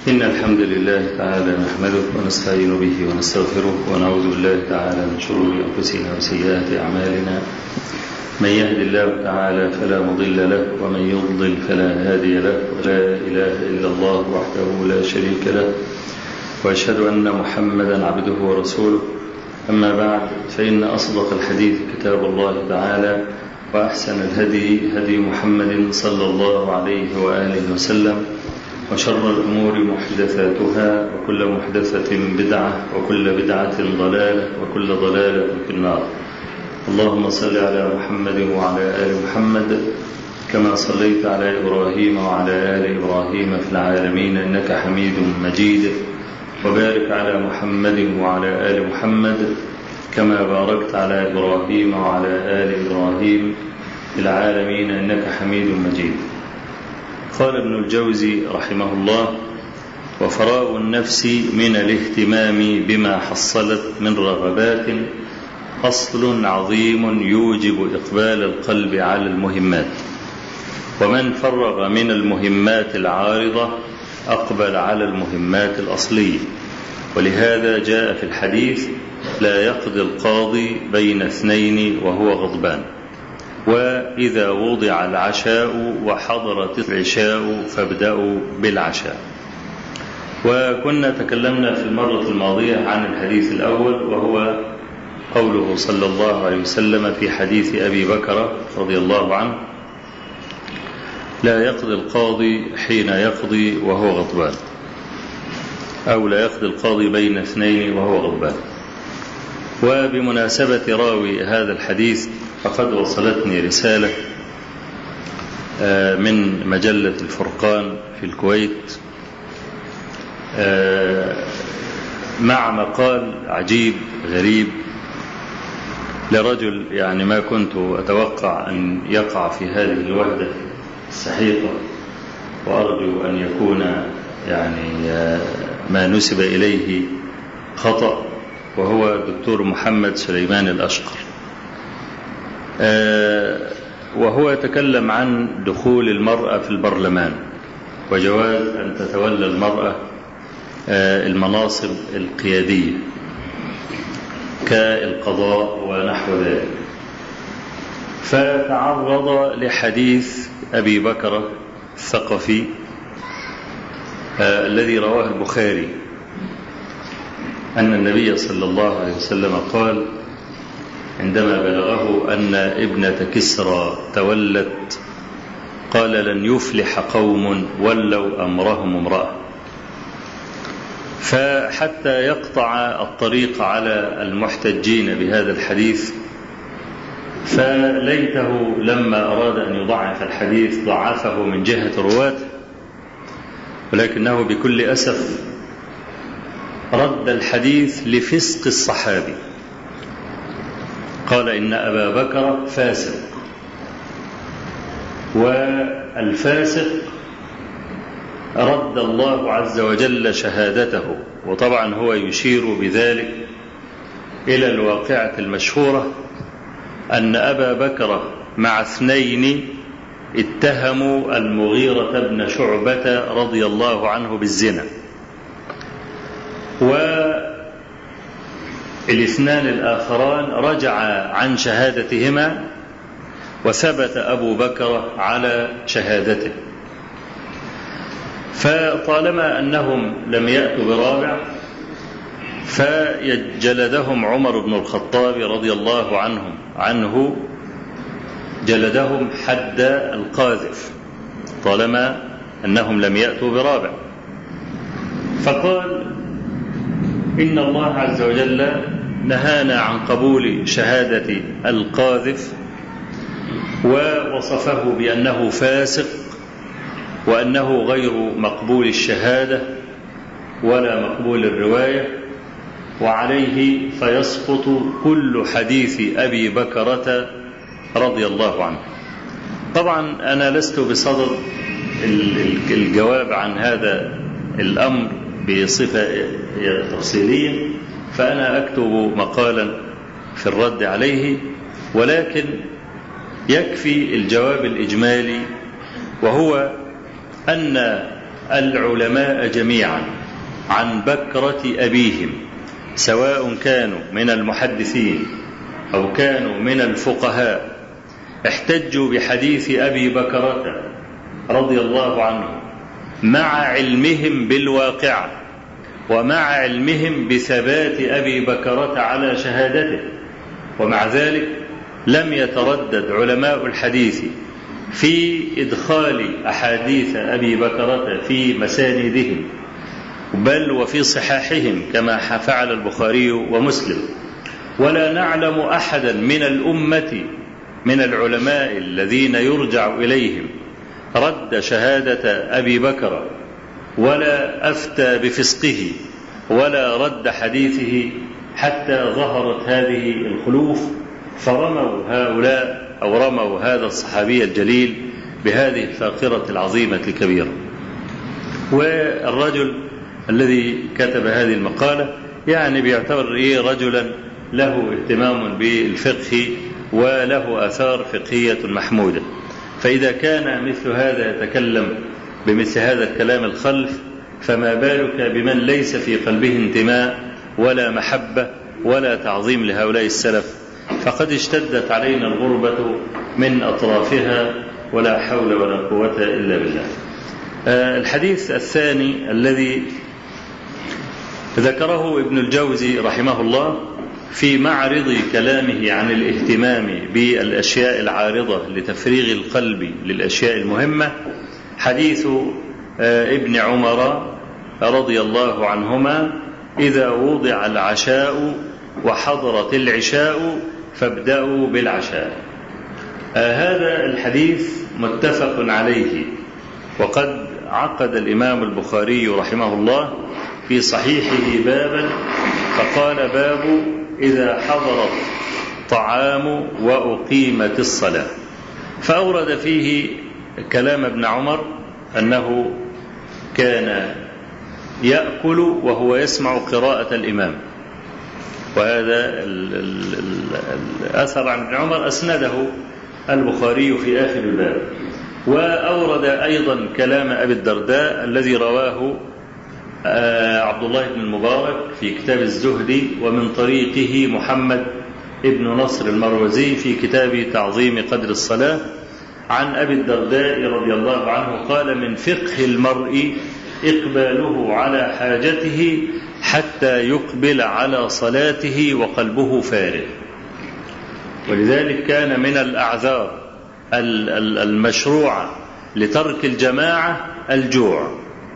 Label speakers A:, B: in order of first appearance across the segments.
A: إن الحمد لله تعالى نحمده ونستعين به ونستغفره ونعوذ بالله تعالى من شرور أنفسنا وسيئات أعمالنا من يهد الله تعالى فلا مضل له ومن يضلل فلا هادي له ولا إله إلا الله وحده لا شريك له وأشهد أن محمدا عبده ورسوله أما بعد فإن أصدق الحديث كتاب الله تعالى وأحسن الهدي هدي محمد صلى الله عليه وآله وسلم وشر الأمور محدثاتها وكل محدثة بدعة وكل بدعة ضلالة وكل ضلالة في النار اللهم صل على محمد وعلى آل محمد كما صليت على إبراهيم وعلى آل إبراهيم في العالمين إنك حميد مجيد وبارك على محمد وعلى آل محمد كما باركت على إبراهيم وعلى آل إبراهيم في العالمين إنك حميد مجيد قال ابن الجوزي رحمه الله وفراغ النفس من الاهتمام بما حصلت من رغبات أصل عظيم يوجب إقبال القلب على المهمات ومن فرغ من المهمات العارضة أقبل على المهمات الأصلية ولهذا جاء في الحديث لا يقضي القاضي بين اثنين وهو غضبان وإذا وضع العشاء وحضرت العشاء فابدأوا بالعشاء وكنا تكلمنا في المرة الماضية عن الحديث الأول وهو قوله صلى الله عليه وسلم في حديث أبي بكر رضي الله عنه لا يقضي القاضي حين يقضي وهو غضبان أو لا يقضي القاضي بين اثنين وهو غضبان وبمناسبة راوي هذا الحديث فقد وصلتني رسالة من مجلة الفرقان في الكويت مع مقال عجيب غريب لرجل يعني ما كنت أتوقع أن يقع في هذه الوحدة السحيقة وأرجو أن يكون يعني ما نسب إليه خطأ وهو الدكتور محمد سليمان الأشقر وهو يتكلم عن دخول المرأة في البرلمان وجواز أن تتولى المرأة المناصب القيادية كالقضاء ونحو ذلك فتعرض لحديث أبي بكر الثقفي الذي رواه البخاري أن النبي صلى الله عليه وسلم قال عندما بلغه أن ابنة كسرى تولت قال لن يفلح قوم ولوا أمرهم امرأة فحتى يقطع الطريق على المحتجين بهذا الحديث فليته لما أراد أن يضعف الحديث ضعفه من جهة رواته ولكنه بكل أسف رد الحديث لفسق الصحابي قال إن أبا بكر فاسق والفاسق رد الله عز وجل شهادته وطبعا هو يشير بذلك إلى الواقعة المشهورة أن أبا بكر مع اثنين اتهموا المغيرة بن شعبة رضي الله عنه بالزنا والاثنان الآخران رجع عن شهادتهما وثبت أبو بكر على شهادته فطالما أنهم لم يأتوا برابع فجلدهم عمر بن الخطاب رضي الله عنهم عنه جلدهم حد القاذف طالما أنهم لم يأتوا برابع فقال إن الله عز وجل نهانا عن قبول شهادة القاذف ووصفه بأنه فاسق وأنه غير مقبول الشهادة ولا مقبول الرواية وعليه فيسقط كل حديث أبي بكرة رضي الله عنه طبعا أنا لست بصدد الجواب عن هذا الأمر بصفة تفصيلية فأنا أكتب مقالا في الرد عليه ولكن يكفي الجواب الإجمالي وهو أن العلماء جميعا عن بكرة أبيهم سواء كانوا من المحدثين أو كانوا من الفقهاء احتجوا بحديث أبي بكرة رضي الله عنه مع علمهم بالواقعة ومع علمهم بثبات أبي بكرة على شهادته ومع ذلك لم يتردد علماء الحديث في إدخال أحاديث أبي بكرة في مساندهم بل وفي صحاحهم كما فعل البخاري ومسلم ولا نعلم أحدا من الأمة من العلماء الذين يرجع إليهم رد شهادة أبي بكر ولا أفتى بفسقه ولا رد حديثه حتى ظهرت هذه الخلوف فرموا هؤلاء أو رموا هذا الصحابي الجليل بهذه الفاقرة العظيمة الكبيرة والرجل الذي كتب هذه المقالة يعني بيعتبر إيه رجلا له اهتمام بالفقه وله آثار فقهية محمودة فإذا كان مثل هذا يتكلم بمثل هذا الكلام الخلف فما بالك بمن ليس في قلبه انتماء ولا محبة ولا تعظيم لهؤلاء السلف فقد اشتدت علينا الغربة من أطرافها ولا حول ولا قوة إلا بالله الحديث الثاني الذي ذكره ابن الجوزي رحمه الله في معرض كلامه عن الاهتمام بالاشياء العارضه لتفريغ القلب للاشياء المهمه حديث ابن عمر رضي الله عنهما اذا وضع العشاء وحضرت العشاء فابداوا بالعشاء هذا الحديث متفق عليه وقد عقد الامام البخاري رحمه الله في صحيحه بابا فقال باب إذا حضرت طعام وأقيمت الصلاة فأورد فيه كلام ابن عمر أنه كان يأكل وهو يسمع قراءة الإمام وهذا الأثر عن ابن عمر أسنده البخاري في آخر الباب وأورد أيضا كلام أبي الدرداء الذي رواه عبد الله بن المبارك في كتاب الزهد ومن طريقه محمد ابن نصر المروزي في كتاب تعظيم قدر الصلاة عن أبي الدرداء رضي الله عنه قال من فقه المرء إقباله على حاجته حتى يقبل على صلاته وقلبه فارغ ولذلك كان من الأعذار المشروعة لترك الجماعة الجوع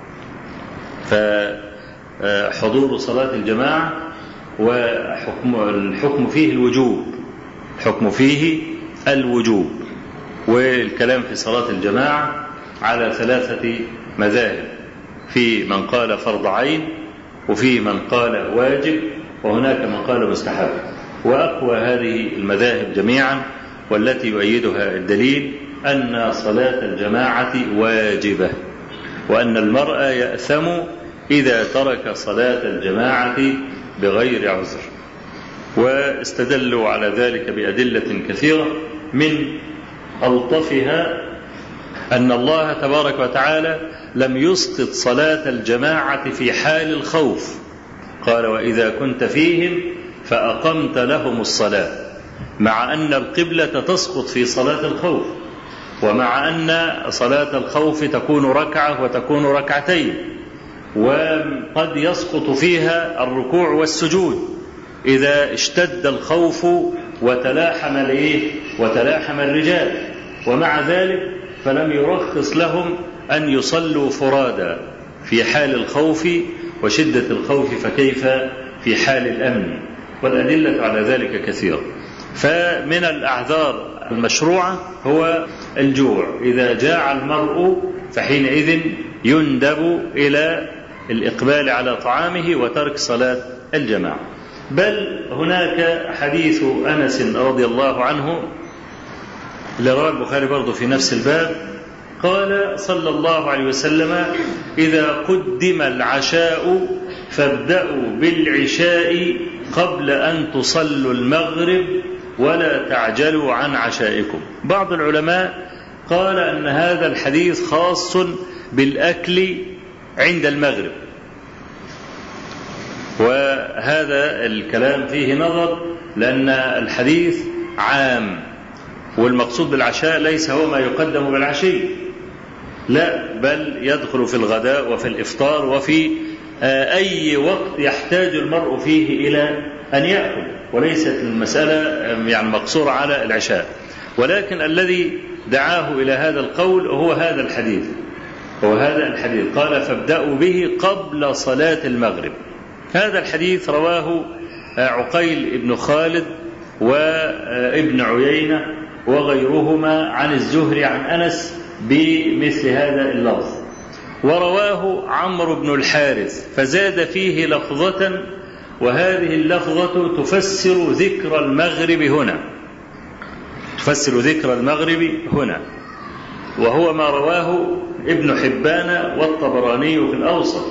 A: فحضور صلاة الجماعة وحكم الحكم فيه الوجوب الحكم فيه الوجوب والكلام في صلاة الجماعة على ثلاثة مذاهب في من قال فرض عين وفي من قال واجب وهناك من قال مستحب وأقوى هذه المذاهب جميعا والتي يؤيدها الدليل أن صلاة الجماعة واجبة وأن المرء يأثم إذا ترك صلاة الجماعة بغير عذر واستدلوا على ذلك بأدلة كثيرة من ألطفها أن الله تبارك وتعالى لم يسقط صلاة الجماعة في حال الخوف قال وإذا كنت فيهم فأقمت لهم الصلاة مع أن القبلة تسقط في صلاة الخوف ومع أن صلاة الخوف تكون ركعة وتكون ركعتين وقد يسقط فيها الركوع والسجود إذا اشتد الخوف وتلاحم الإيه؟ وتلاحم الرجال ومع ذلك فلم يرخص لهم أن يصلوا فرادى في حال الخوف وشدة الخوف فكيف في حال الأمن والأدلة على ذلك كثيرة فمن الأعذار المشروعة هو الجوع إذا جاع المرء فحينئذ يندب إلى الإقبال على طعامه وترك صلاة الجماعة بل هناك حديث أنس رضي الله عنه اللي رواه البخاري برضه في نفس الباب قال صلى الله عليه وسلم إذا قدم العشاء فابدأوا بالعشاء قبل أن تصلوا المغرب ولا تعجلوا عن عشائكم بعض العلماء قال أن هذا الحديث خاص بالأكل عند المغرب وهذا الكلام فيه نظر لأن الحديث عام والمقصود بالعشاء ليس هو ما يقدم بالعشي لا بل يدخل في الغداء وفي الإفطار وفي أي وقت يحتاج المرء فيه إلى أن يأكل وليست المسألة يعني مقصورة على العشاء ولكن الذي دعاه إلى هذا القول هو هذا الحديث هو هذا الحديث قال فابدأوا به قبل صلاة المغرب هذا الحديث رواه عقيل بن خالد وابن عيينة وغيرهما عن الزهري عن أنس بمثل هذا اللفظ ورواه عمرو بن الحارث فزاد فيه لفظة وهذه اللفظة تفسر ذكر المغرب هنا تفسر ذكر المغرب هنا وهو ما رواه ابن حبان والطبراني في الأوسط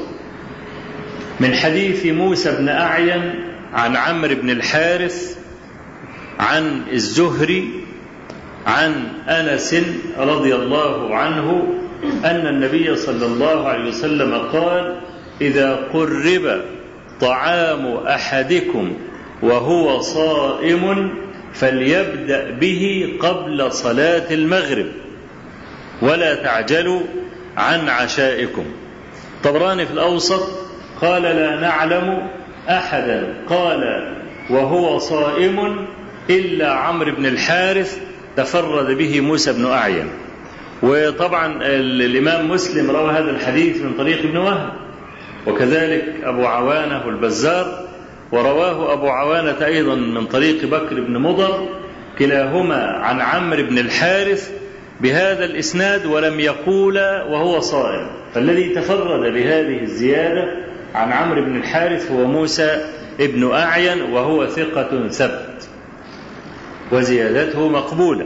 A: من حديث موسى بن أعين عن عمرو بن الحارث عن الزهري عن أنس رضي الله عنه أن النبي صلى الله عليه وسلم قال إذا قرب طعام أحدكم وهو صائم فليبدأ به قبل صلاة المغرب ولا تعجلوا عن عشائكم طبراني في الأوسط قال لا نعلم أحدا قال وهو صائم إلا عمرو بن الحارث تفرد به موسى بن أعين وطبعا الإمام مسلم روى هذا الحديث من طريق ابن وهب وكذلك أبو عوانة البزار ورواه أبو عوانة أيضا من طريق بكر بن مضر كلاهما عن عمرو بن الحارث بهذا الإسناد ولم يقول وهو صائم فالذي تفرد بهذه الزيادة عن عمرو بن الحارث هو موسى ابن أعين وهو ثقة ثبت وزيادته مقبولة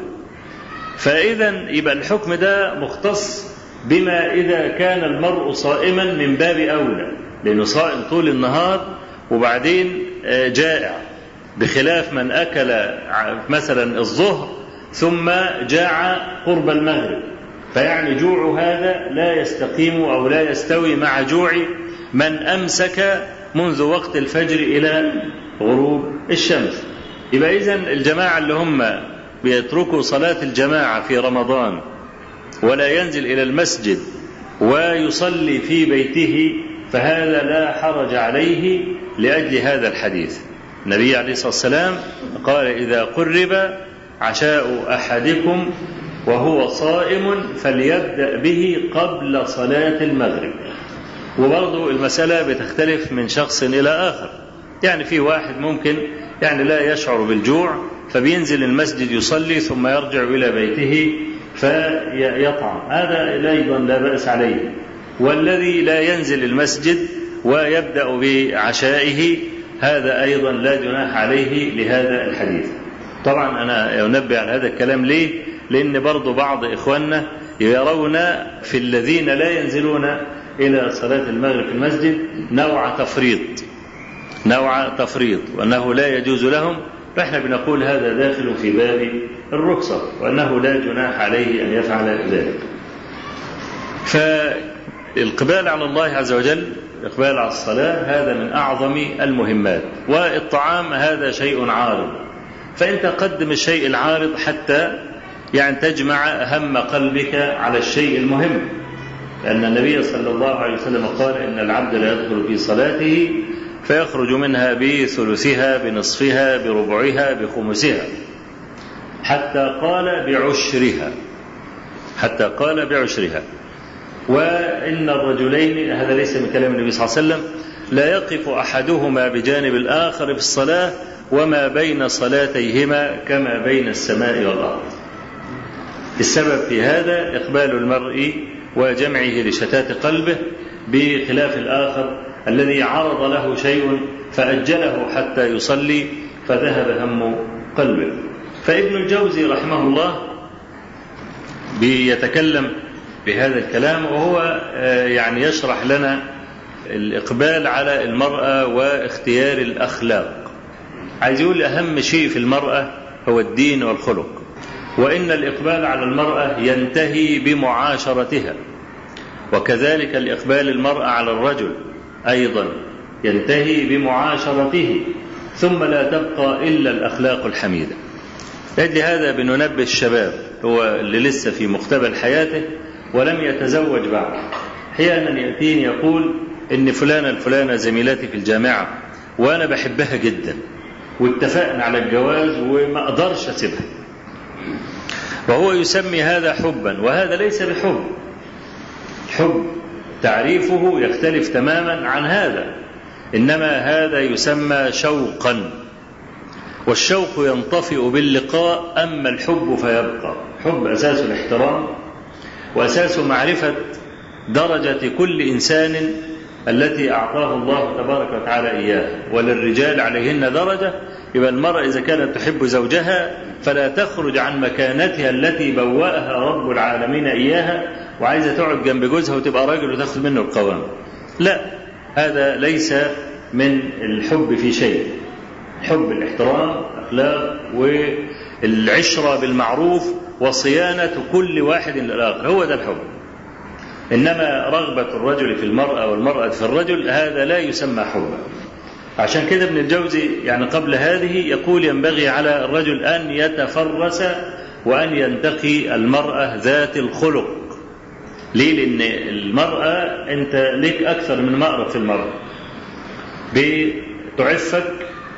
A: فإذا يبقى الحكم ده مختص بما إذا كان المرء صائما من باب أولى لأنه صائم طول النهار وبعدين جائع بخلاف من أكل مثلا الظهر ثم جاع قرب المغرب فيعني جوع هذا لا يستقيم أو لا يستوي مع جوع من أمسك منذ وقت الفجر إلى غروب الشمس يبقى إذن الجماعة اللي هم بيتركوا صلاة الجماعة في رمضان ولا ينزل إلى المسجد ويصلي في بيته فهذا لا حرج عليه لأجل هذا الحديث النبي عليه الصلاة والسلام قال إذا قرب عشاء أحدكم وهو صائم فليبدأ به قبل صلاة المغرب وبرضه المسألة بتختلف من شخص إلى آخر يعني في واحد ممكن يعني لا يشعر بالجوع فبينزل المسجد يصلي ثم يرجع إلى بيته فيطعم هذا أيضا لا بأس عليه والذي لا ينزل المسجد ويبدأ بعشائه هذا أيضا لا جناح عليه لهذا الحديث طبعا أنا أنبه على هذا الكلام ليه لأن برضو بعض إخواننا يرون في الذين لا ينزلون إلى صلاة المغرب في المسجد نوع تفريط نوع تفريط وأنه لا يجوز لهم فإحنا بنقول هذا داخل في باب الرخصة وأنه لا جناح عليه أن يفعل ذلك فالإقبال على الله عز وجل الإقبال على الصلاة هذا من أعظم المهمات والطعام هذا شيء عارض فأنت قدم الشيء العارض حتى يعني تجمع هم قلبك على الشيء المهم لأن النبي صلى الله عليه وسلم قال إن العبد لا يدخل في صلاته فيخرج منها بثلثها بنصفها بربعها بخمسها حتى قال بعشرها حتى قال بعشرها وإن الرجلين هذا ليس من كلام النبي صلى الله عليه وسلم لا يقف أحدهما بجانب الآخر في الصلاة وما بين صلاتيهما كما بين السماء والأرض السبب في هذا إقبال المرء وجمعه لشتات قلبه بخلاف الآخر الذي عرض له شيء فأجله حتى يصلي فذهب هم قلبه فابن الجوزي رحمه الله بيتكلم بهذا الكلام وهو يعني يشرح لنا الإقبال على المرأة واختيار الأخلاق عايز يقول أهم شيء في المرأة هو الدين والخلق وإن الإقبال على المرأة ينتهي بمعاشرتها وكذلك الإقبال المرأة على الرجل أيضا ينتهي بمعاشرته ثم لا تبقى إلا الأخلاق الحميدة لأجل هذا بننبه الشباب هو اللي لسه في مقتبل حياته ولم يتزوج بعد أحيانا يأتيني يقول إن فلانة الفلانة زميلتي في الجامعة وأنا بحبها جدا واتفقنا على الجواز وما أقدرش أسيبها وهو يسمي هذا حبا وهذا ليس بحب الحب تعريفه يختلف تماما عن هذا انما هذا يسمى شوقا والشوق ينطفئ باللقاء اما الحب فيبقى حب اساس الاحترام واساس معرفه درجه كل انسان التي اعطاه الله تبارك وتعالى اياها وللرجال عليهن درجه يبقى المراه اذا كانت تحب زوجها فلا تخرج عن مكانتها التي بوأها رب العالمين اياها وعايزه تقعد جنب جوزها وتبقى راجل وتاخد منه القوام لا هذا ليس من الحب في شيء حب الاحترام الاخلاق والعشره بالمعروف وصيانه كل واحد للاخر هو ده الحب انما رغبه الرجل في المراه والمراه في الرجل هذا لا يسمى حبا عشان كده ابن الجوزي يعني قبل هذه يقول ينبغي على الرجل ان يتفرس وان ينتقي المراه ذات الخلق ليه لان المراه انت لك اكثر من مأرب في المراه بتعفك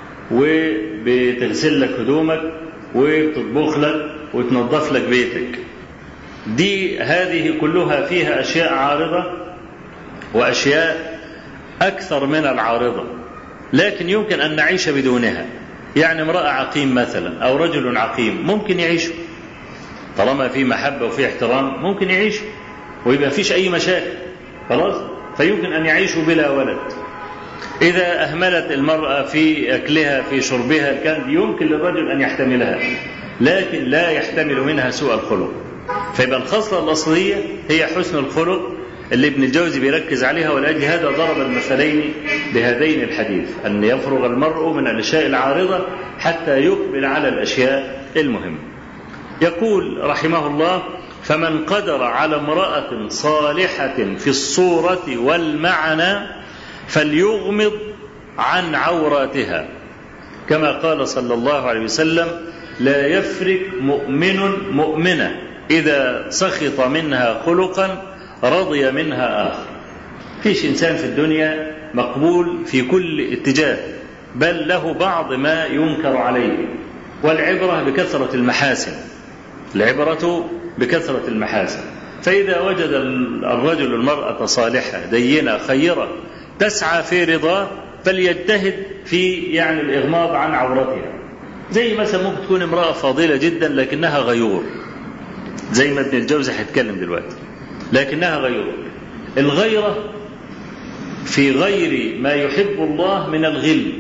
A: وبتغسل لك هدومك وبتطبخ لك وتنظف لك بيتك دي هذه كلها فيها اشياء عارضه واشياء اكثر من العارضه لكن يمكن ان نعيش بدونها يعني امراه عقيم مثلا او رجل عقيم ممكن يعيشوا طالما في محبه وفي احترام ممكن يعيشوا ويبقى فيش اي مشاكل خلاص فيمكن ان يعيشوا بلا ولد إذا أهملت المرأة في أكلها في شربها كان يمكن للرجل أن يحتملها لكن لا يحتمل منها سوء الخلق فيبقى الخصلة الأصلية هي حسن الخلق اللي ابن الجوزي بيركز عليها ولأجل هذا ضرب المثلين بهذين الحديث أن يفرغ المرء من الأشياء العارضة حتى يقبل على الأشياء المهمة يقول رحمه الله فمن قدر على امرأة صالحة في الصورة والمعنى فليغمض عن عوراتها كما قال صلى الله عليه وسلم لا يفرق مؤمن مؤمنه اذا سخط منها خلقا رضي منها اخر فيش انسان في الدنيا مقبول في كل اتجاه بل له بعض ما ينكر عليه والعبره بكثره المحاسن العبره بكثره المحاسن فاذا وجد الرجل المراه صالحه دينه خيره تسعى في رضاه فليجتهد في يعني الإغماض عن عورتها زي مثلا ممكن تكون امرأة فاضلة جدا لكنها غيور زي ما ابن الجوزي هيتكلم دلوقتي لكنها غيور الغيرة في غير ما يحب الله من الغل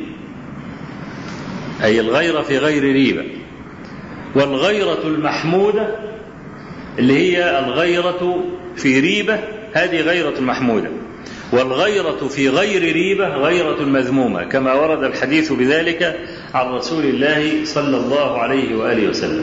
A: أي الغيرة في غير ريبة والغيرة المحمودة اللي هي الغيرة في ريبة هذه غيرة محمودة والغيرة في غير ريبة غيرة مذمومة كما ورد الحديث بذلك عن رسول الله صلى الله عليه وآله وسلم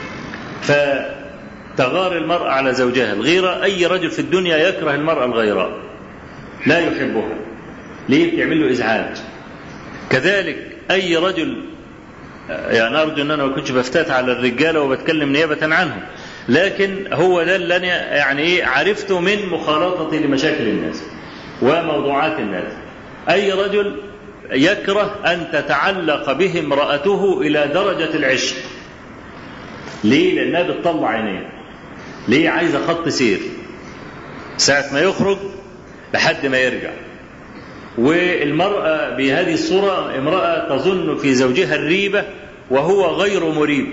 A: فتغار المرأة على زوجها الغيرة أي رجل في الدنيا يكره المرأة الغيراء لا يحبها ليه بتعمل له إزعاج كذلك أي رجل يعني أرجو أن أنا ما كنتش بفتات على الرجالة وبتكلم نيابة عنهم لكن هو ده اللي أنا يعني إيه عرفته من مخالطتي لمشاكل الناس وموضوعات الناس أي رجل يكره أن تتعلق به امرأته إلى درجة العشق ليه؟ لأنها بتطلع عينيه ليه عايزة خط سير ساعة ما يخرج لحد ما يرجع والمرأة بهذه الصورة امرأة تظن في زوجها الريبة وهو غير مريب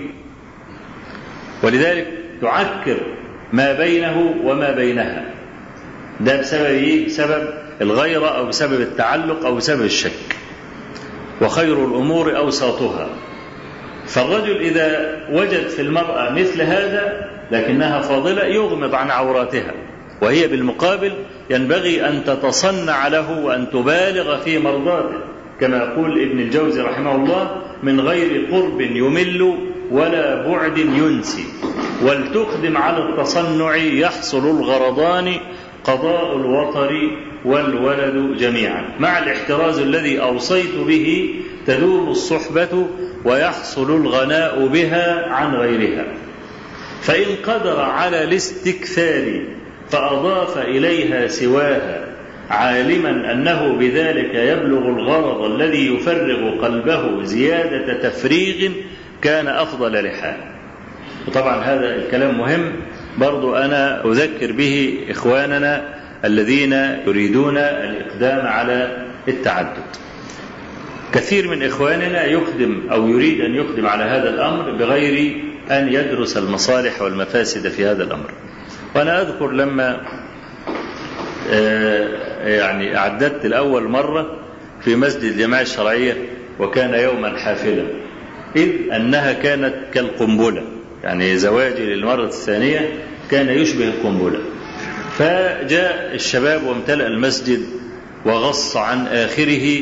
A: ولذلك تعكر ما بينه وما بينها ده بسبب ايه؟ بسبب الغيرة أو بسبب التعلق أو بسبب الشك. وخير الأمور أوساطها. فالرجل إذا وجد في المرأة مثل هذا لكنها فاضلة يغمض عن عوراتها. وهي بالمقابل ينبغي أن تتصنع له وأن تبالغ في مرضاته. كما يقول ابن الجوزي رحمه الله من غير قرب يمل ولا بعد ينسي ولتقدم على التصنع يحصل الغرضان قضاء الوطر والولد جميعا مع الاحتراز الذي أوصيت به تدوم الصحبة ويحصل الغناء بها عن غيرها فإن قدر على الاستكثار فأضاف إليها سواها عالما أنه بذلك يبلغ الغرض الذي يفرغ قلبه زيادة تفريغ كان أفضل لحال وطبعا هذا الكلام مهم برضو أنا أذكر به إخواننا الذين يريدون الإقدام على التعدد كثير من إخواننا يقدم أو يريد أن يقدم على هذا الأمر بغير أن يدرس المصالح والمفاسد في هذا الأمر وأنا أذكر لما يعني أعددت الأول مرة في مسجد الجماعة الشرعية وكان يوما حافلا إذ أنها كانت كالقنبلة يعني زواجي للمرة الثانية كان يشبه القنبلة فجاء الشباب وامتلأ المسجد وغص عن آخره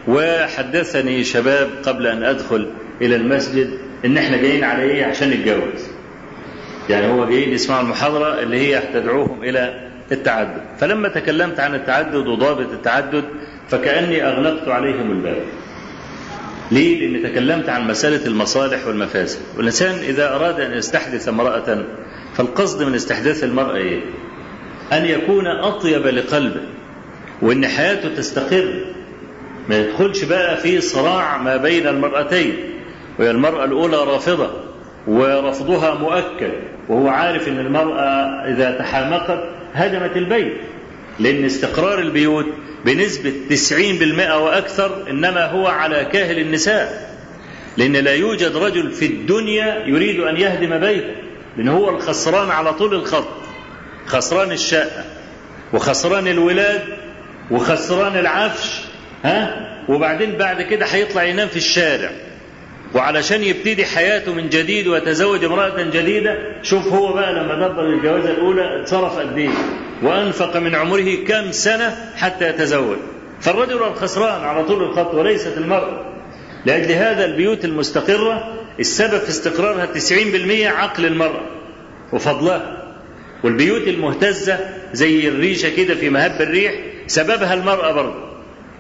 A: وحدثني شباب قبل أن أدخل إلى المسجد إن إحنا جايين على إيه عشان نتجوز يعني هو جايين يسمعوا المحاضرة اللي هي تدعوهم إلى التعدد فلما تكلمت عن التعدد وضابط التعدد فكأني أغلقت عليهم الباب ليه؟ لأني تكلمت عن مسألة المصالح والمفاسد والإنسان إذا أراد أن يستحدث امرأة فالقصد من استحداث المرأة إيه؟ أن يكون أطيب لقلبه وأن حياته تستقر ما يدخلش بقى في صراع ما بين المرأتين وهي المرأة الأولى رافضة ورفضها مؤكد وهو عارف أن المرأة إذا تحامقت هدمت البيت لأن استقرار البيوت بنسبة 90% وأكثر إنما هو على كاهل النساء لأن لا يوجد رجل في الدنيا يريد أن يهدم بيته لأن هو الخسران على طول الخط خسران الشقة وخسران الولاد وخسران العفش ها وبعدين بعد كده هيطلع ينام في الشارع وعلشان يبتدي حياته من جديد ويتزوج امرأة جديدة شوف هو بقى لما دبر الجوازة الأولى اتصرف قد إيه وأنفق من عمره كم سنة حتى يتزوج فالرجل الخسران على طول الخط وليست المرأة لأجل هذا البيوت المستقرة السبب في استقرارها 90% عقل المرأة وفضلها والبيوت المهتزة زي الريشة كده في مهب الريح سببها المرأة برضه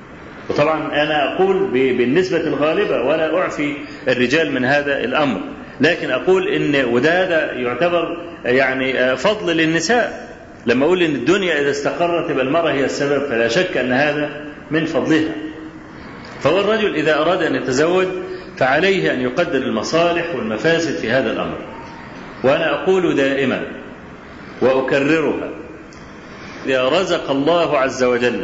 A: وطبعا أنا أقول بالنسبة الغالبة ولا أعفي الرجال من هذا الأمر لكن أقول إن وده هذا يعتبر يعني فضل للنساء لما أقول إن الدنيا إذا استقرت يبقى المرأة هي السبب فلا شك أن هذا من فضلها فهو الرجل إذا أراد أن يتزوج فعليه أن يقدر المصالح والمفاسد في هذا الأمر وأنا أقول دائما وأكررها إذا رزق الله عز وجل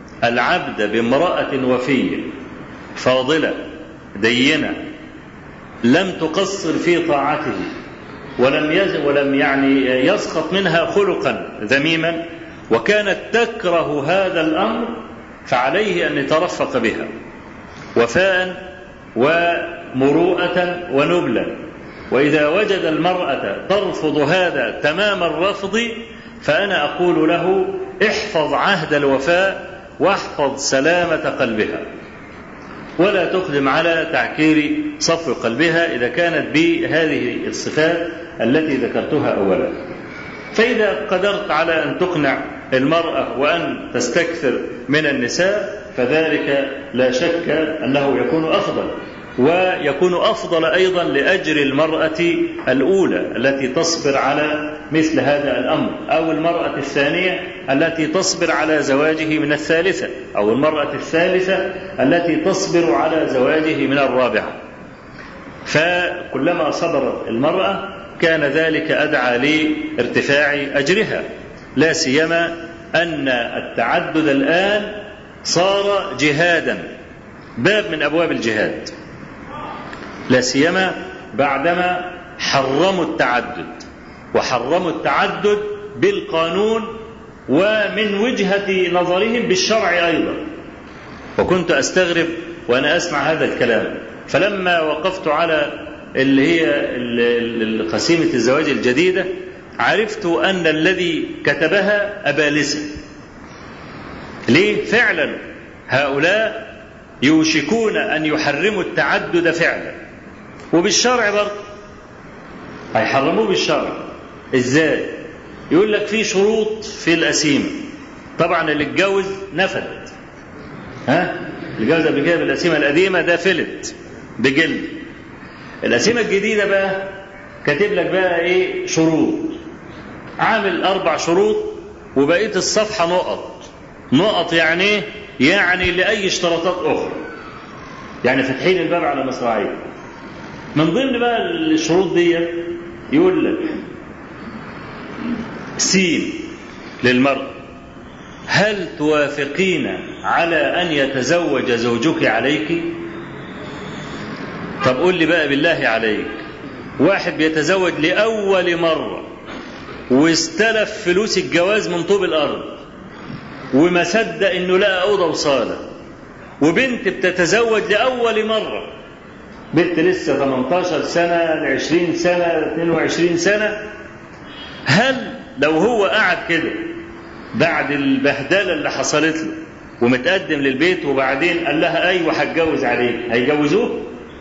A: العبد بامرأة وفية فاضلة دينة لم تقصر في طاعته ولم يز ولم يعني يسخط منها خلقا ذميما وكانت تكره هذا الامر فعليه ان يترفق بها وفاء ومروءة ونبلا وإذا وجد المرأة ترفض هذا تمام الرفض فأنا أقول له احفظ عهد الوفاء واحفظ سلامة قلبها ولا تقدم على تعكير صفو قلبها إذا كانت بهذه الصفات التي ذكرتها أولا فإذا قدرت على أن تقنع المرأة وأن تستكثر من النساء فذلك لا شك أنه يكون أفضل ويكون أفضل أيضا لأجر المرأة الأولى التي تصبر على مثل هذا الأمر أو المرأة الثانية التي تصبر على زواجه من الثالثة أو المرأة الثالثة التي تصبر على زواجه من الرابعة فكلما صبرت المرأة كان ذلك أدعى لارتفاع أجرها لا سيما أن التعدد الآن صار جهادا باب من أبواب الجهاد لا سيما بعدما حرموا التعدد وحرموا التعدد بالقانون ومن وجهة نظرهم بالشرع أيضا وكنت أستغرب وأنا أسمع هذا الكلام فلما وقفت على اللي هي قسيمة الزواج الجديدة عرفت أن الذي كتبها أبالسة ليه فعلا هؤلاء يوشكون أن يحرموا التعدد فعلا وبالشرع برضه هيحرموه بالشرع ازاي يقول لك في شروط في القسيمة طبعا اللي اتجوز نفد ها اللي اتجوز قبل كده بالقسيمة القديمة ده فلت بجلد القسيمة الجديدة بقى كاتب لك بقى ايه شروط عامل أربع شروط وبقية الصفحة نقط نقط يعني ايه؟ يعني لأي اشتراطات أخرى يعني فاتحين الباب على مصراعيه من ضمن بقى الشروط دي يقول لك سين للمرء هل توافقين على أن يتزوج زوجك عليك طب قول لي بقى بالله عليك واحد بيتزوج لأول مرة واستلف فلوس الجواز من طوب الأرض وما صدق إنه لقى أوضة وصالة وبنت بتتزوج لأول مرة بنت لسه 18 سنة 20 سنة 22 سنة هل لو هو قعد كده بعد البهدلة اللي حصلت له ومتقدم للبيت وبعدين قال لها أيوة هتجوز عليك هيجوزوه؟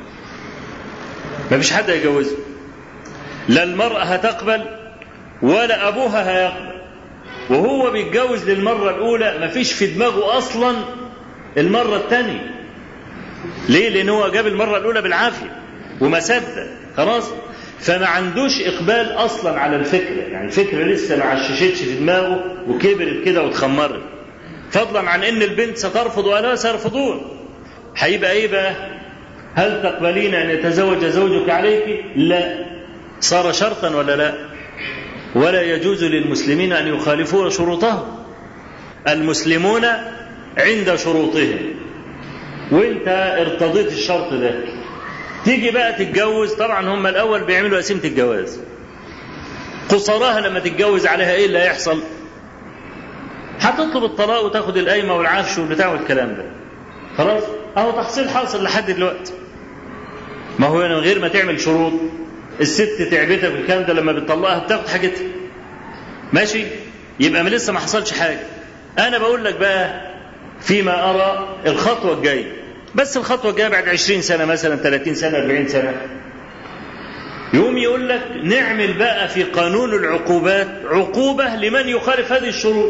A: مفيش حد هيجوزه لا المرأة هتقبل ولا أبوها هيقبل وهو بيتجوز للمرة الأولى مفيش في دماغه أصلا المرة الثانية ليه؟ لأن هو جاب المرة الأولى بالعافية وما صدق خلاص فما عندوش إقبال أصلا على الفكرة يعني الفكرة لسه ما عششتش في دماغه وكبرت كده واتخمرت فضلا عن أن البنت سترفض ولا سيرفضون هيبقى إيه بقى؟ هل تقبلين أن يتزوج زوجك عليك؟ لا صار شرطا ولا لا؟ ولا يجوز للمسلمين أن يخالفون شروطهم المسلمون عند شروطهم وانت ارتضيت الشرط ده تيجي بقى تتجوز طبعا هم الاول بيعملوا قسيمه الجواز قصراها لما تتجوز عليها ايه اللي هيحصل هتطلب الطلاق وتاخد القايمه والعفش والبتاع والكلام ده خلاص اهو تحصيل حاصل لحد دلوقتي ما هو من غير ما تعمل شروط الست تعبتك والكلام ده لما بتطلقها بتاخد حاجتها ماشي يبقى ما لسه ما حصلش حاجه انا بقول لك بقى فيما ارى الخطوه الجايه بس الخطوه الجايه بعد 20 سنه مثلا 30 سنه 40 سنه يقوم يقول لك نعمل بقى في قانون العقوبات عقوبه لمن يخالف هذه الشروط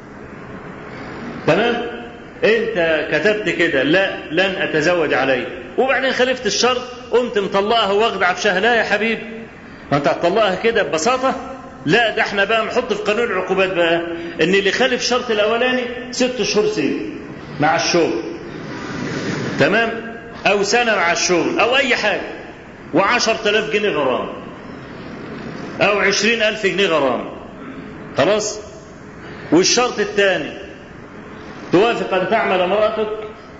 A: تمام انت كتبت كده لا لن اتزوج عليه وبعدين خالفت الشرط قمت مطلقها واخد عفشها لا يا حبيبي ما انت هتطلقها كده ببساطه لا ده احنا بقى نحط في قانون العقوبات بقى ان اللي خالف الشرط الاولاني ست شهور سجن مع الشغل تمام او سنه مع الشغل او اي حاجه وعشر تلاف جنيه غرام او عشرين الف جنيه غرام خلاص والشرط الثاني توافق ان تعمل امرأتك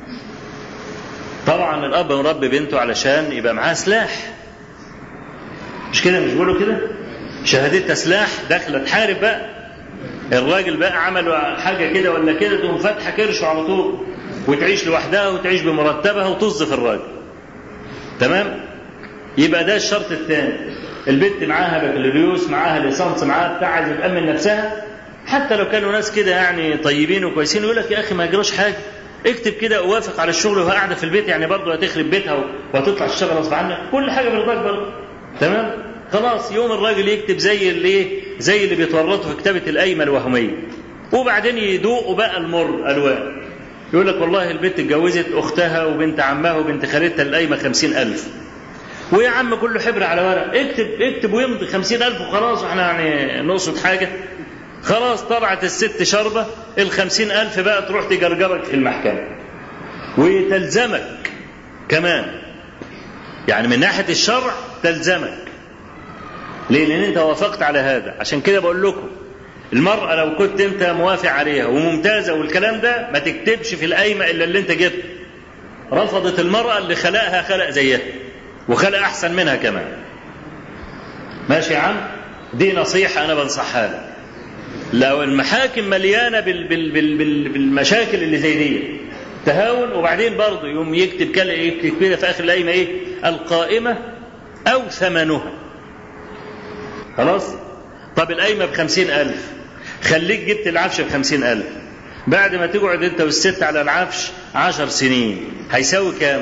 A: طبعا الاب مربي بنته علشان يبقى معاه سلاح مش كده مش بيقولوا كده شهادتها سلاح داخله تحارب بقى الراجل بقى عمل حاجه كده ولا كده تقوم فاتحه كرشه على طول وتعيش لوحدها وتعيش بمرتبها وطز في الراجل تمام يبقى ده الشرط الثاني البنت معاها بكالوريوس معاها ليسانس معاها بتاع عايزه تامن نفسها حتى لو كانوا ناس كده يعني طيبين وكويسين يقول لك يا اخي ما يجراش حاجه اكتب كده اوافق على الشغل وهي قاعده في البيت يعني برضه هتخرب بيتها وهتطلع تشتغل غصب عنك كل حاجه برضاك برضه تمام خلاص يوم الراجل يكتب زي اللي ايه زي اللي بيتورطوا في كتابه القايمه الوهميه وبعدين يدوقوا بقى المر الوان يقول لك والله البنت اتجوزت اختها وبنت عمها وبنت خالتها القايمه خمسين ألف ويا عم كله حبر على ورق اكتب اكتب ويمضي خمسين ألف وخلاص احنا يعني نقصد حاجة خلاص طلعت الست شربة الخمسين ألف بقى تروح تجرجرك في المحكمة وتلزمك كمان يعني من ناحية الشرع تلزمك ليه؟ لأن أنت وافقت على هذا عشان كده بقول لكم المرأة لو كنت أنت موافق عليها وممتازة والكلام ده ما تكتبش في القايمة إلا اللي أنت جبته رفضت المرأة اللي خلقها خلق زيها وخلق أحسن منها كمان ماشي يا عم دي نصيحة أنا بنصحها لك لو المحاكم مليانة بال بال بال بال بالمشاكل اللي زي دي تهاون وبعدين برضه يوم يكتب كده في آخر القايمة إيه القائمة أو ثمنها خلاص طب القايمة بخمسين ألف خليك جبت العفش بخمسين ألف بعد ما تقعد أنت والست على العفش عشر سنين هيساوي كام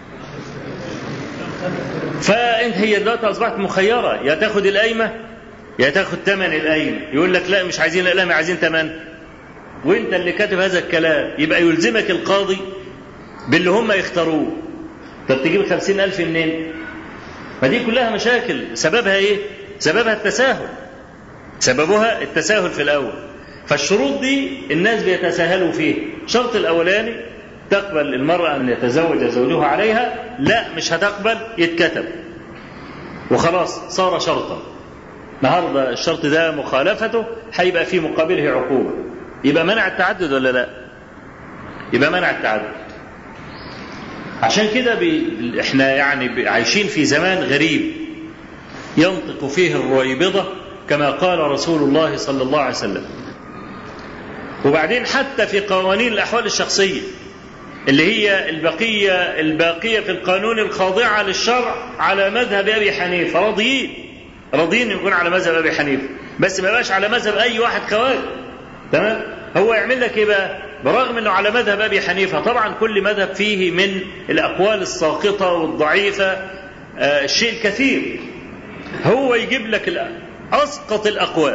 A: فانت هي دلوقتي اصبحت مخيره يا تاخد القايمه يا تاخد ثمن القايمة يقول لك لا مش عايزين القايمة عايزين ثمن وانت اللي كاتب هذا الكلام يبقى يلزمك القاضي باللي هم يختاروه طب تجيب خمسين ألف منين ما دي كلها مشاكل سببها ايه سببها التساهل سببها التساهل في الأول فالشروط دي الناس بيتساهلوا فيه الشرط الأولاني تقبل المرأة أن يتزوج زوجها عليها لا مش هتقبل يتكتب وخلاص صار شرطا النهارده الشرط ده مخالفته هيبقى في مقابله عقوبة يبقى منع التعدد ولا لا يبقى منع التعدد عشان كده بي... احنا يعني عايشين في زمان غريب ينطق فيه الرويبضة كما قال رسول الله صلى الله عليه وسلم وبعدين حتى في قوانين الأحوال الشخصية اللي هي البقية الباقية في القانون الخاضعة للشرع على مذهب أبي حنيفة راضيين راضيين يكون على مذهب أبي حنيفة بس ما بقاش على مذهب أي واحد خوارج تمام هو يعمل لك إيه بقى برغم أنه على مذهب أبي حنيفة طبعا كل مذهب فيه من الأقوال الساقطة والضعيفة آه الشيء الكثير هو يجيب لك أسقط الأقوال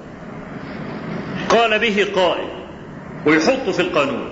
A: قال به قائل ويحطه في القانون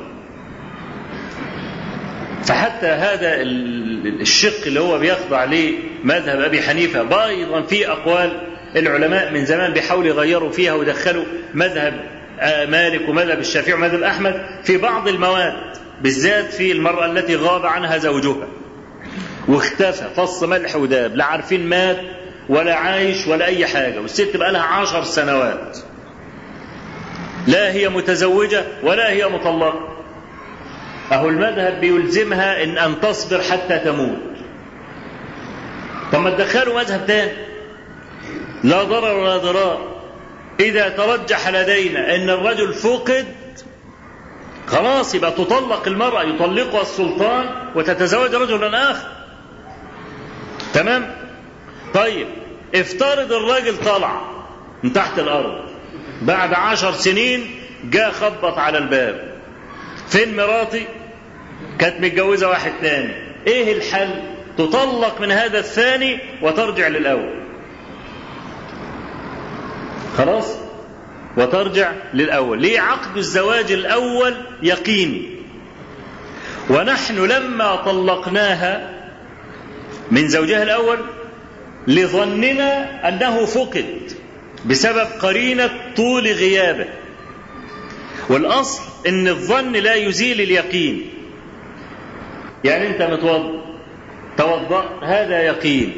A: فحتى هذا الشق اللي هو بيخضع لمذهب ابي حنيفه ايضا في اقوال العلماء من زمان بيحاولوا يغيروا فيها ويدخلوا مذهب مالك ومذهب الشافعي ومذهب احمد في بعض المواد بالذات في المراه التي غاب عنها زوجها واختفى فص ملح وداب لا عارفين مات ولا عايش ولا اي حاجه والست بقى لها عشر سنوات لا هي متزوجه ولا هي مطلقه أهو المذهب بيلزمها إن أن تصبر حتى تموت طب ما تدخلوا مذهب تاني لا ضرر ولا ضرار إذا ترجح لدينا أن الرجل فقد خلاص يبقى تطلق المرأة يطلقها السلطان وتتزوج رجلا آخر تمام طيب افترض الراجل طلع من تحت الأرض بعد عشر سنين جاء خبط على الباب فين مراتي كانت متجوزة واحد تاني ايه الحل تطلق من هذا الثاني وترجع للأول خلاص وترجع للأول ليه عقد الزواج الأول يقيني ونحن لما طلقناها من زوجها الأول لظننا أنه فقد بسبب قرينة طول غيابه والأصل ان الظن لا يزيل اليقين يعني انت متوضا توضا هذا يقين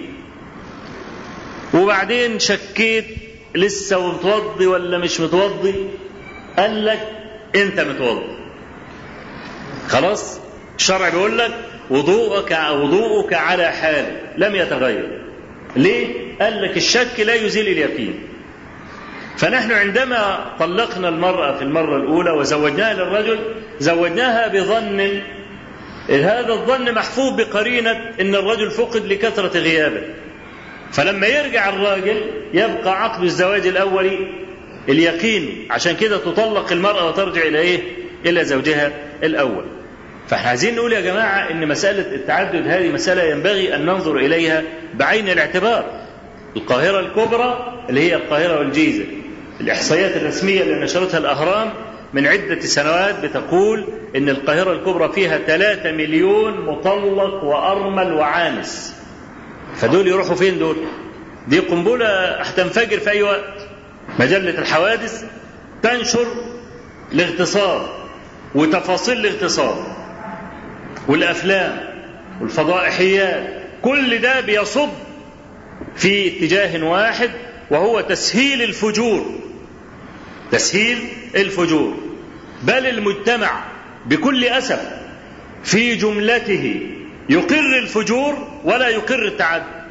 A: وبعدين شكيت لسه متوضي ولا مش متوضي قال لك انت متوضي خلاص الشرع بيقول لك وضوءك وضوءك على حال لم يتغير ليه قال لك الشك لا يزيل اليقين فنحن عندما طلقنا المرأة في المرة الأولى وزوجناها للرجل زوجناها بظن هذا الظن محفوظ بقرينة أن الرجل فقد لكثرة غيابه فلما يرجع الراجل يبقى عقد الزواج الأولي اليقين عشان كده تطلق المرأة وترجع إلى إيه؟ إلى زوجها الأول فاحنا عايزين نقول يا جماعة أن مسألة التعدد هذه مسألة ينبغي أن ننظر إليها بعين الاعتبار القاهرة الكبرى اللي هي القاهرة والجيزة الإحصائيات الرسمية اللي نشرتها الأهرام من عدة سنوات بتقول إن القاهرة الكبرى فيها 3 مليون مطلق وأرمل وعانس فدول يروحوا فين دول دي قنبلة هتنفجر في أي وقت مجلة الحوادث تنشر الاغتصاب وتفاصيل الاغتصاب والأفلام والفضائحيات كل ده بيصب في اتجاه واحد وهو تسهيل الفجور تسهيل الفجور بل المجتمع بكل اسف في جملته يقر الفجور ولا يقر التعدد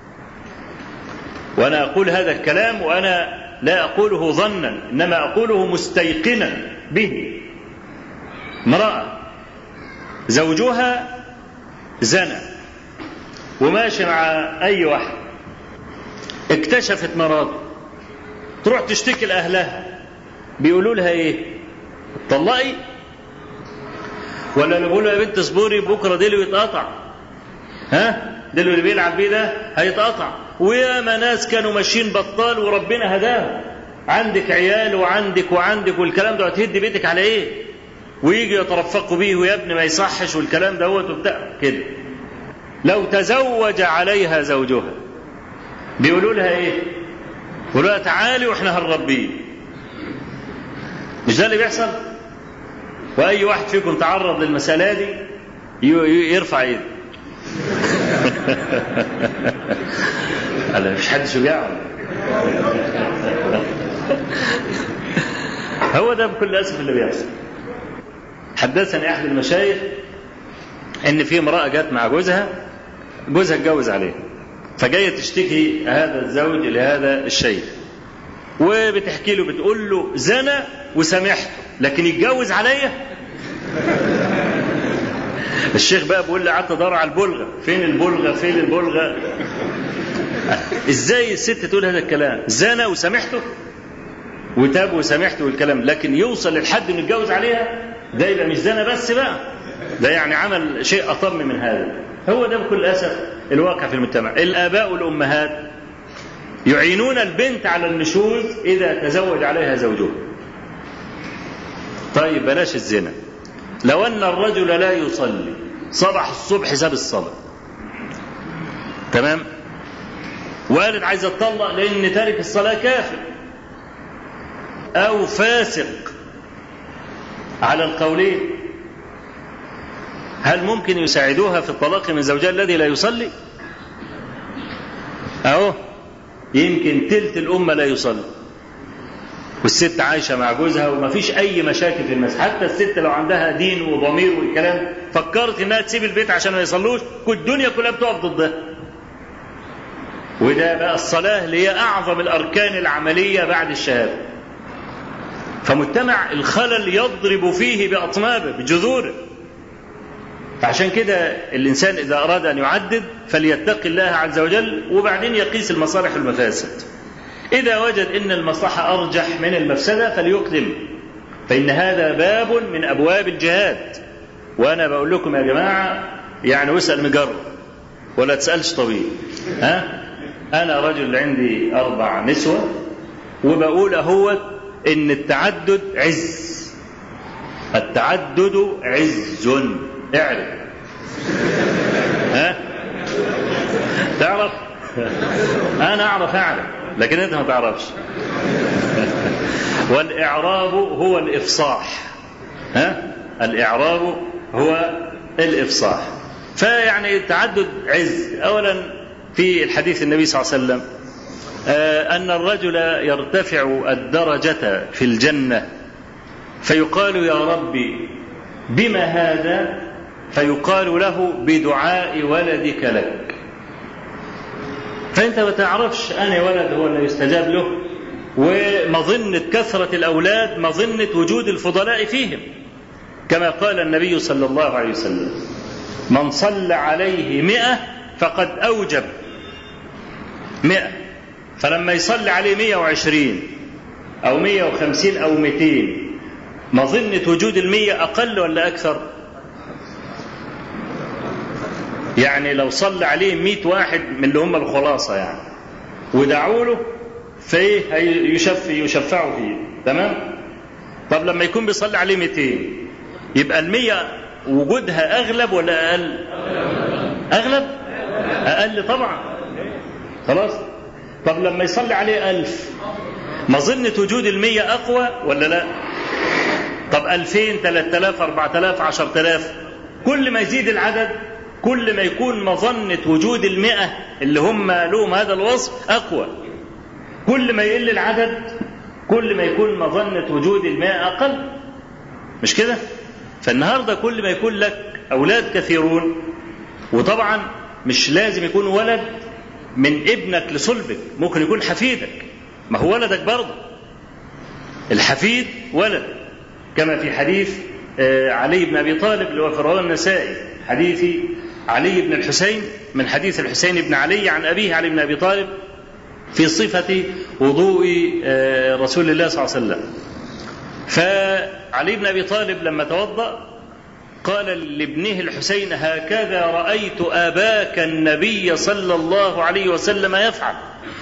A: وانا اقول هذا الكلام وانا لا اقوله ظنا انما اقوله مستيقنا به امراه زوجها زنى وماشي مع اي واحد اكتشفت مراته تروح تشتكي لاهلها بيقولوا لها ايه طلقي ولا اللي بيقولوا يا بنت اصبري بكره ديلي ويتقطع ها ده اللي بيلعب بيه ده هيتقطع وياما ناس كانوا ماشيين بطال وربنا هداهم عندك عيال وعندك وعندك والكلام ده هتهد بيتك على ايه ويجي يترفقوا بيه ويا ابني ما يصحش والكلام دوت وبتاع كده لو تزوج عليها زوجها بيقولوا لها ايه يقولوا لها تعالي واحنا هنربيه مش ده اللي بيحصل واي واحد فيكم تعرض للمساله دي يرفع ايده قال مش حد شجاع هو ده بكل اسف اللي بيحصل حدثني احد المشايخ ان في امراه جت مع جوزها جوزها اتجوز عليها فجايه تشتكي هذا الزوج لهذا الشيخ وبتحكي له بتقول له زنى وسامحته لكن يتجوز عليا الشيخ بقى بيقول لي قعدت ادور على البلغه فين البلغه فين البلغه ازاي الست تقول هذا الكلام زنى وسامحته وتاب وسامحته والكلام لكن يوصل للحد انه يتجوز عليها ده يبقى مش زنا بس بقى ده يعني عمل شيء اطم من هذا هو ده بكل اسف الواقع في المجتمع الاباء والامهات يعينون البنت على النشوز اذا تزوج عليها زوجها طيب بلاش الزنا لو ان الرجل لا يصلي صبح الصبح ساب الصلاه تمام وقالت عايزه اتطلق لان تارك الصلاه كافر او فاسق على القولين هل ممكن يساعدوها في الطلاق من زوجها الذي لا يصلي اهو يمكن تلت الامه لا يصلي والست عايشه مع جوزها وما فيش اي مشاكل في المسجد حتى الست لو عندها دين وضمير والكلام فكرت انها تسيب البيت عشان ما يصلوش كل الدنيا كلها بتقف ضدها وده بقى الصلاه اللي هي اعظم الاركان العمليه بعد الشهاده فمجتمع الخلل يضرب فيه باطنابه بجذوره فعشان كده الانسان اذا اراد ان يعدد فليتقي الله عز وجل وبعدين يقيس المصالح والمفاسد اذا وجد ان المصلحه ارجح من المفسده فليقدم فان هذا باب من ابواب الجهاد وانا بقول لكم يا جماعه يعني واسال مجرب ولا تسالش طبيب ها انا رجل عندي اربع نسوه وبقول اهوت ان التعدد عز التعدد عز اعرف ها تعرف انا اعرف اعرف لكن انت ما تعرفش والاعراب هو الافصاح ها الاعراب هو الافصاح فيعني التعدد عز اولا في الحديث النبي صلى الله عليه وسلم ان الرجل يرتفع الدرجه في الجنه فيقال يا ربي بما هذا فيقال له بدعاء ولدك لك فانت ما تعرفش انا ولد هو اللي يستجاب له ومظنة كثرة الأولاد مظنة وجود الفضلاء فيهم كما قال النبي صلى الله عليه وسلم من صلى عليه مئة فقد أوجب مئة فلما يصلي عليه مئة وعشرين أو مئة وخمسين أو مئتين مظنة وجود المية أقل ولا أكثر يعني لو صلى عليه مئة واحد من اللي هم الخلاصة يعني ودعوا له فايه يشف يشفعوا فيه تمام طب لما يكون بيصلي عليه 200 يبقى المية وجودها أغلب ولا أقل أغلب أقل طبعا خلاص طب لما يصلي عليه ألف مظنة وجود المية أقوى ولا لا طب ألفين ثلاثة آلاف أربعة آلاف عشرة آلاف كل ما يزيد العدد كل ما يكون مظنة وجود المئة اللي هم لهم هذا الوصف أقوى كل ما يقل العدد كل ما يكون مظنة وجود الماء أقل مش كده فالنهاردة كل ما يكون لك أولاد كثيرون وطبعا مش لازم يكون ولد من ابنك لصلبك ممكن يكون حفيدك ما هو ولدك برضه الحفيد ولد كما في حديث علي بن ابي طالب اللي هو في رواه النسائي حديث علي بن الحسين من حديث الحسين بن علي عن ابيه علي بن ابي طالب في صفة وضوء رسول الله صلى الله عليه وسلم فعلي بن أبي طالب لما توضأ قال لابنه الحسين هكذا رأيت أباك النبي صلى الله عليه وسلم يفعل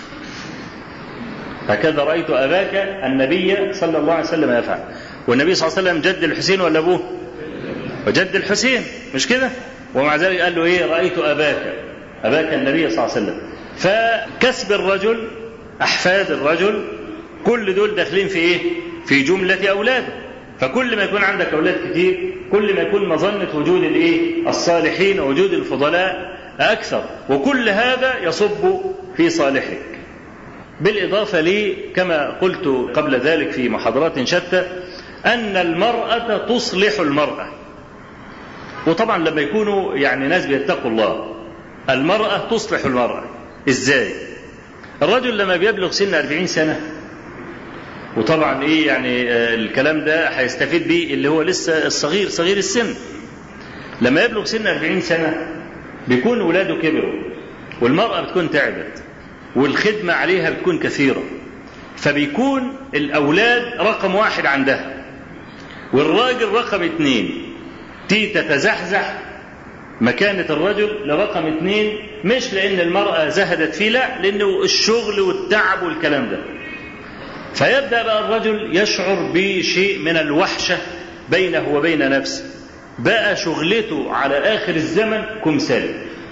A: هكذا رأيت أباك النبي صلى الله عليه وسلم يفعل والنبي صلى الله عليه وسلم جد الحسين ولا أبوه وجد الحسين مش كده ومع ذلك قال له إيه رأيت أباك أباك النبي صلى الله عليه وسلم فكسب الرجل أحفاد الرجل كل دول داخلين في إيه في جملة أولاده فكل ما يكون عندك أولاد كتير كل ما يكون مظنة وجود الإيه الصالحين ووجود الفضلاء أكثر وكل هذا يصب في صالحك بالإضافة لي كما قلت قبل ذلك في محاضرات شتى أن المرأة تصلح المرأة وطبعا لما يكونوا يعني ناس بيتقوا الله المرأة تصلح المرأة إزاي الرجل لما بيبلغ سن 40 سنة وطبعا ايه يعني الكلام ده هيستفيد بيه اللي هو لسه الصغير صغير السن لما يبلغ سن 40 سنة بيكون ولاده كبروا والمرأة بتكون تعبت والخدمة عليها بتكون كثيرة فبيكون الأولاد رقم واحد عندها والراجل رقم اثنين تي تتزحزح مكانة الرجل لرقم اثنين مش لأن المرأة زهدت فيه لا لأنه الشغل والتعب والكلام ده فيبدأ بقى الرجل يشعر بشيء من الوحشة بينه وبين نفسه بقى شغلته على آخر الزمن كمثال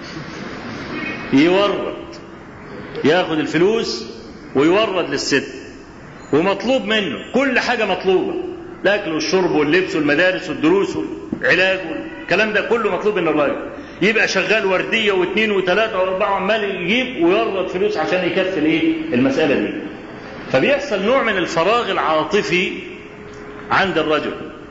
A: يورد ياخد الفلوس ويورد للست ومطلوب منه كل حاجة مطلوبة الأكل والشرب واللبس والمدارس والدروس والعلاج والكلام ده كله مطلوب من الراجل يبقى شغال وردية واثنين وثلاثة وأربعة عمال يجيب ويورد فلوس عشان يكفي الايه المسألة دي فبيحصل نوع من الفراغ العاطفي عند الرجل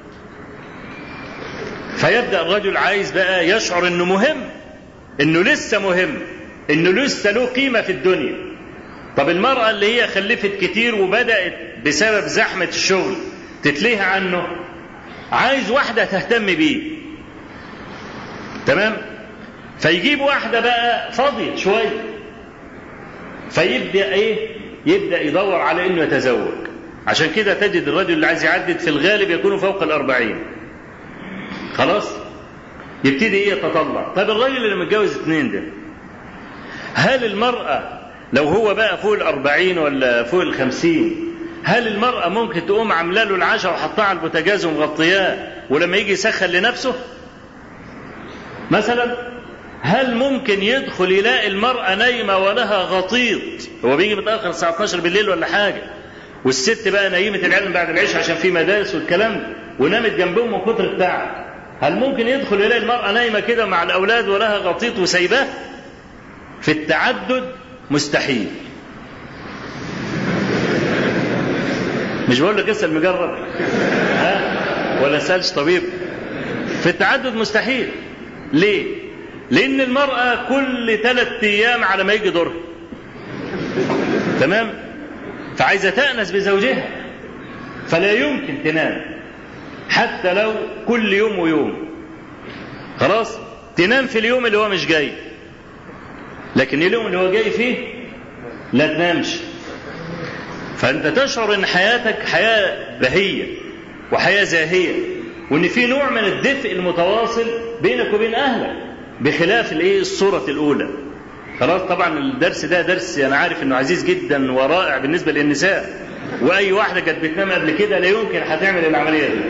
A: فيبدأ الرجل عايز بقى يشعر انه مهم انه لسه مهم انه لسه له قيمة في الدنيا طب المرأة اللي هي خلفت كتير وبدأت بسبب زحمة الشغل تتليه عنه عايز واحدة تهتم بيه تمام فيجيب واحدة بقى فاضية شوية فيبدأ ايه يبدأ يدور على انه يتزوج عشان كده تجد الرجل اللي عايز يعدد في الغالب يكون فوق الأربعين خلاص يبتدي ايه يتطلع طب الراجل اللي متجوز اتنين ده هل المرأة لو هو بقى فوق الأربعين ولا فوق الخمسين هل المرأة ممكن تقوم عاملة له العشاء وحطها على البوتاجاز ومغطياه ولما يجي يسخن لنفسه مثلا هل ممكن يدخل يلاقي المرأة نايمة ولها غطيط هو بيجي متأخر الساعة 12 بالليل ولا حاجة والست بقى نايمة العلم بعد العشاء عشان في مدارس والكلام ده ونامت جنبهم من كتر التعب هل ممكن يدخل يلاقي المرأة نايمة كده مع الأولاد ولها غطيط وسايباه في التعدد مستحيل مش بقول لك اسال مجرب ها ولا سالش طبيب في التعدد مستحيل ليه لان المراه كل ثلاث ايام على ما يجي دورها تمام فعايزه تانس بزوجها فلا يمكن تنام حتى لو كل يوم ويوم خلاص تنام في اليوم اللي هو مش جاي لكن اليوم اللي هو جاي فيه لا تنامش فانت تشعر ان حياتك حياه بهيه وحياه زاهيه وان في نوع من الدفء المتواصل بينك وبين اهلك بخلاف الايه الصوره الاولى خلاص طبعا الدرس ده درس انا عارف انه عزيز جدا ورائع بالنسبه للنساء واي واحده كانت بتنام قبل كده لا يمكن هتعمل العمليه دي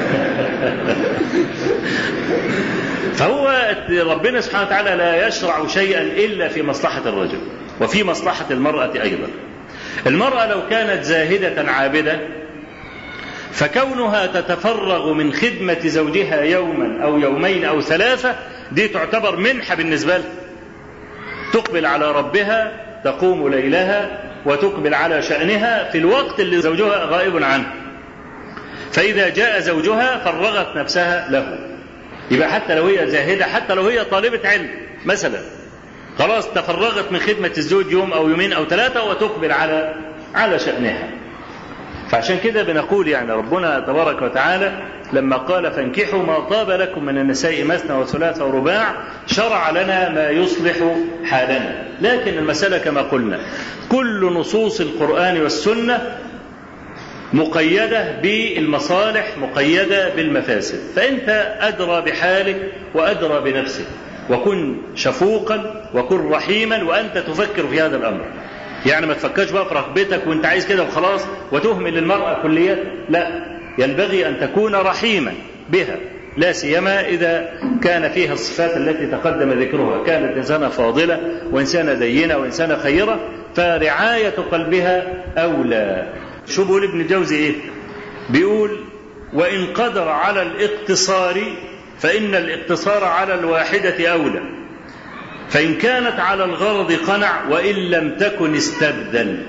A: فهو ربنا سبحانه وتعالى لا يشرع شيئا الا في مصلحه الرجل وفي مصلحه المراه ايضا المراه لو كانت زاهده عابده فكونها تتفرغ من خدمه زوجها يوما او يومين او ثلاثه دي تعتبر منحه بالنسبه لها تقبل على ربها تقوم ليلها وتقبل على شأنها في الوقت اللي زوجها غائب عنه فإذا جاء زوجها فرغت نفسها له يبقى حتى لو هي زاهدة حتى لو هي طالبة علم مثلا خلاص تفرغت من خدمة الزوج يوم أو يومين أو ثلاثة وتقبل على على شأنها فعشان كده بنقول يعني ربنا تبارك وتعالى لما قال فانكحوا ما طاب لكم من النساء مثنى وثلاث ورباع شرع لنا ما يصلح حالنا لكن المسألة كما قلنا كل نصوص القرآن والسنة مقيدة بالمصالح مقيدة بالمفاسد فأنت أدرى بحالك وأدرى بنفسك وكن شفوقا وكن رحيما وأنت تفكر في هذا الأمر يعني ما تفكرش بقى في رغبتك وانت عايز كده وخلاص وتهمل المرأة كليا لا ينبغي أن تكون رحيما بها لا سيما إذا كان فيها الصفات التي تقدم ذكرها كانت إنسانة فاضلة وإنسانة دينة وإنسانة خيرة فرعاية قلبها أولى شو بيقول ابن الجوزي إيه بيقول وإن قدر على الاقتصار فإن الاقتصار على الواحدة أولى فإن كانت على الغرض قنع وإن لم تكن استبدل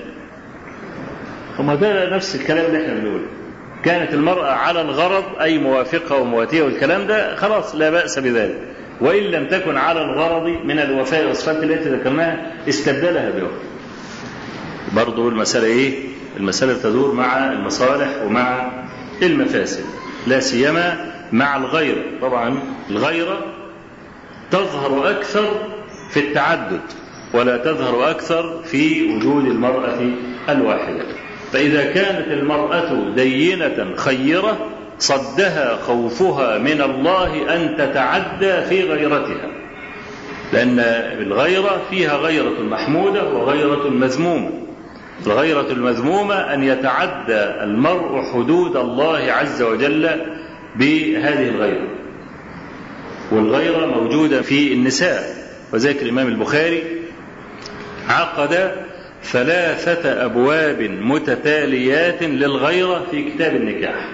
A: وما ده نفس الكلام اللي احنا بنقوله كانت المرأة على الغرض أي موافقة ومواتية والكلام ده خلاص لا بأس بذلك وإن لم تكن على الغرض من الوفاء والصفات التي ذكرناها استبدلها بأخرى برضه المسألة إيه؟ المسألة تدور مع المصالح ومع المفاسد لا سيما مع الغيرة طبعا الغيرة تظهر أكثر في التعدد ولا تظهر أكثر في وجود المرأة الواحدة فإذا كانت المرأة دينة خيرة صدها خوفها من الله أن تتعدى في غيرتها لأن الغيرة فيها غيرة محمودة وغيرة مذمومة الغيرة المذمومة أن يتعدى المرء حدود الله عز وجل بهذه الغيرة والغيرة موجودة في النساء وذلك الإمام البخاري عقد ثلاثة أبواب متتاليات للغيرة في كتاب النكاح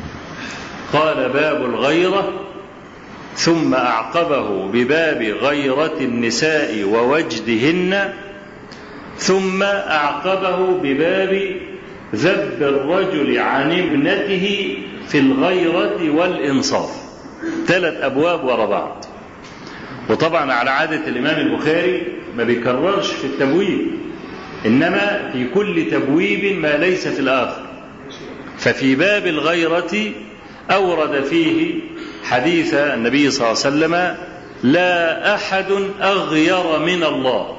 A: قال باب الغيرة ثم أعقبه بباب غيرة النساء ووجدهن ثم أعقبه بباب ذب الرجل عن ابنته في الغيرة والإنصاف ثلاث أبواب ورا بعض وطبعا على عادة الإمام البخاري ما بيكررش في التبويب إنما في كل تبويب ما ليس في الآخر ففي باب الغيرة أورد فيه حديث النبي صلى الله عليه وسلم لا أحد أغير من الله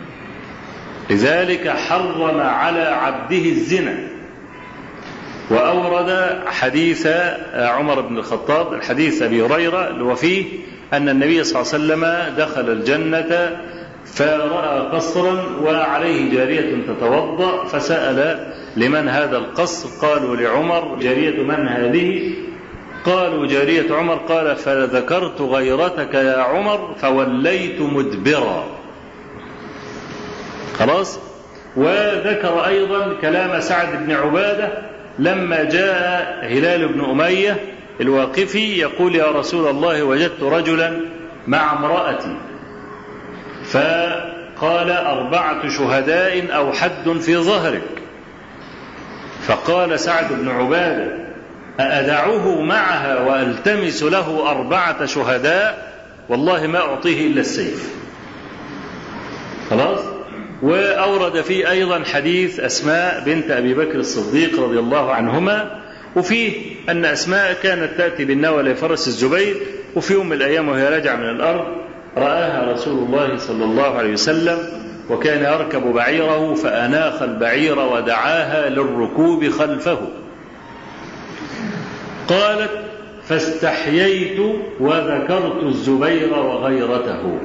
A: لذلك حرم على عبده الزنا وأورد حديث عمر بن الخطاب الحديث أبي هريرة اللي هو فيه أن النبي صلى الله عليه وسلم دخل الجنة فرأى قصرا وعليه جارية تتوضأ فسأل لمن هذا القصر قالوا لعمر جارية من هذه قالوا جارية عمر قال فذكرت غيرتك يا عمر فوليت مدبرا خلاص وذكر أيضا كلام سعد بن عبادة لما جاء هلال بن أمية الواقفي يقول يا رسول الله وجدت رجلا مع امرأتي فقال أربعة شهداء أو حد في ظهرك فقال سعد بن عبادة أأدعه معها وألتمس له أربعة شهداء والله ما أعطيه إلا السيف خلاص وأورد فيه أيضا حديث أسماء بنت أبي بكر الصديق رضي الله عنهما وفيه أن أسماء كانت تأتي بالنوى لفرس الزبير وفي يوم من الأيام وهي راجعة من الأرض رآها رسول الله صلى الله عليه وسلم وكان يركب بعيره فأناخ البعير ودعاها للركوب خلفه قالت فاستحييت وذكرت الزبير وغيرته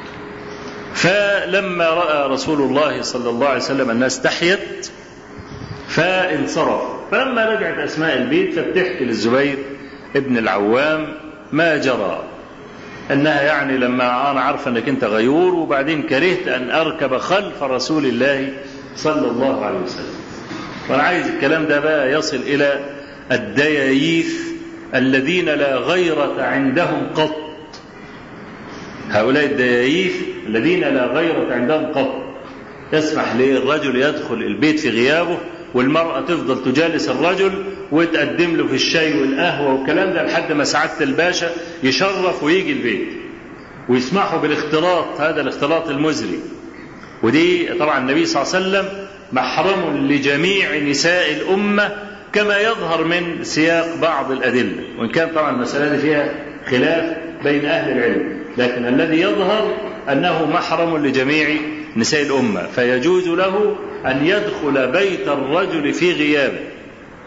A: فلما راى رسول الله صلى الله عليه وسلم الناس استحيت فانصرف فلما رجعت اسماء البيت فبتحكي للزبير ابن العوام ما جرى انها يعني لما انا عارفه انك انت غيور وبعدين كرهت ان اركب خلف رسول الله صلى الله عليه وسلم وانا عايز الكلام ده بقى يصل الى الدياييث الذين لا غيرة عندهم قط هؤلاء الدياييث الذين لا غيرة عندهم قط يسمح للرجل يدخل البيت في غيابه والمرأة تفضل تجالس الرجل وتقدم له في الشاي والقهوة والكلام ده لحد ما سعادة الباشا يشرف ويجي البيت ويسمحوا بالاختلاط هذا الاختلاط المزري ودي طبعا النبي صلى الله عليه وسلم محرم لجميع نساء الأمة كما يظهر من سياق بعض الأدلة وإن كان طبعا المسألة دي فيها خلاف بين أهل العلم لكن الذي يظهر أنه محرم لجميع نساء الأمة فيجوز له أن يدخل بيت الرجل في غيابه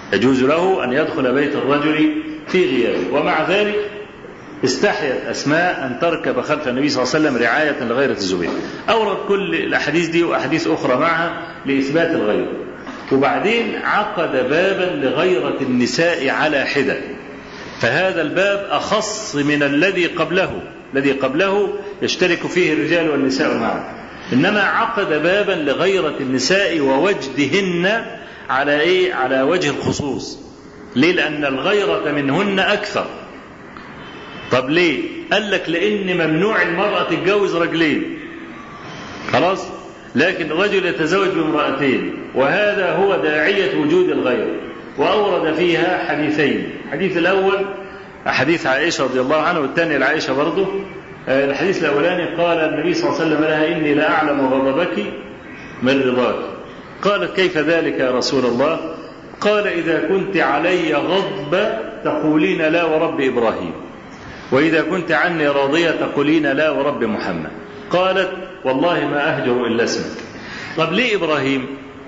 A: يجوز له أن يدخل بيت الرجل في غيابه ومع ذلك استحيت أسماء أن تركب خلف النبي صلى الله عليه وسلم رعاية لغيرة الزبير أورد كل الأحاديث دي وأحاديث أخرى معها لإثبات الغيرة وبعدين عقد بابا لغيرة النساء على حدة فهذا الباب أخص من الذي قبله الذي قبله يشترك فيه الرجال والنساء معا إنما عقد بابا لغيرة النساء ووجدهن على إيه؟ على وجه الخصوص ليه؟ لأن الغيرة منهن أكثر طب ليه؟ قال لك لأن ممنوع المرأة تتجوز رجلين خلاص؟ لكن الرجل يتزوج بامرأتين وهذا هو داعية وجود الغيرة وأورد فيها حديثين الحديث الأول حديث عائشة رضي الله عنها والثاني لعائشة برضه الحديث الأولاني قال النبي صلى الله عليه وسلم لها إني لا أعلم غضبك من رضاك قالت كيف ذلك يا رسول الله قال إذا كنت علي غضب تقولين لا ورب إبراهيم وإذا كنت عني راضية تقولين لا ورب محمد قالت والله ما أهجر إلا اسمك طب ليه إبراهيم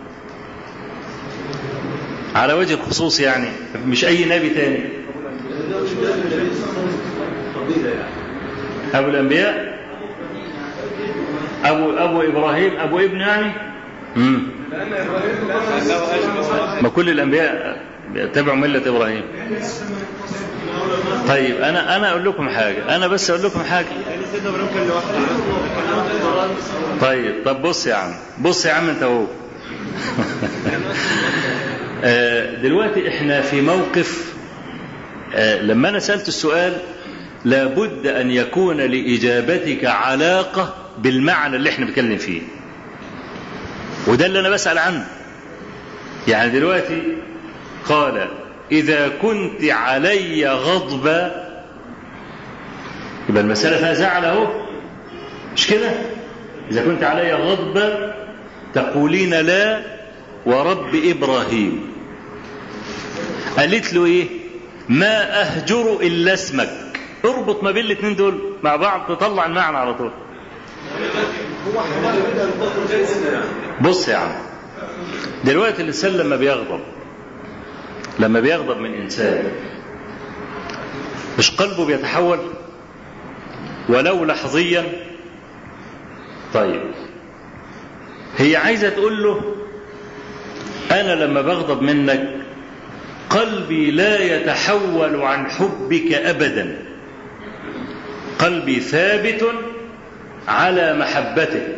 A: على وجه الخصوص يعني مش أي نبي تاني أبو الأنبياء أبو أبو إبراهيم أبو ابن يعني مم. ما كل الأنبياء تبعوا ملة إبراهيم طيب أنا أنا أقول لكم حاجة أنا بس أقول لكم حاجة طيب طب بص يا عم بص يا عم أنت هو دلوقتي احنا في موقف لما أنا سألت السؤال لابد أن يكون لإجابتك علاقة بالمعنى اللي احنا بنتكلم فيه وده اللي أنا بسأل عنه يعني دلوقتي قال إذا كنت علي غضبا يبقى المسألة فيها زعل أهو مش كده؟ إذا كنت علي غضبا تقولين لا ورب إبراهيم قالت له إيه؟ ما أهجر إلا اسمك اربط ما بين الاثنين دول مع بعض تطلع المعنى على طول بص يا عم دلوقتي الانسان لما بيغضب لما بيغضب من انسان مش قلبه بيتحول ولو لحظيا طيب هي عايزه تقول له انا لما بغضب منك قلبي لا يتحول عن حبك ابدا قلبي ثابت على محبتك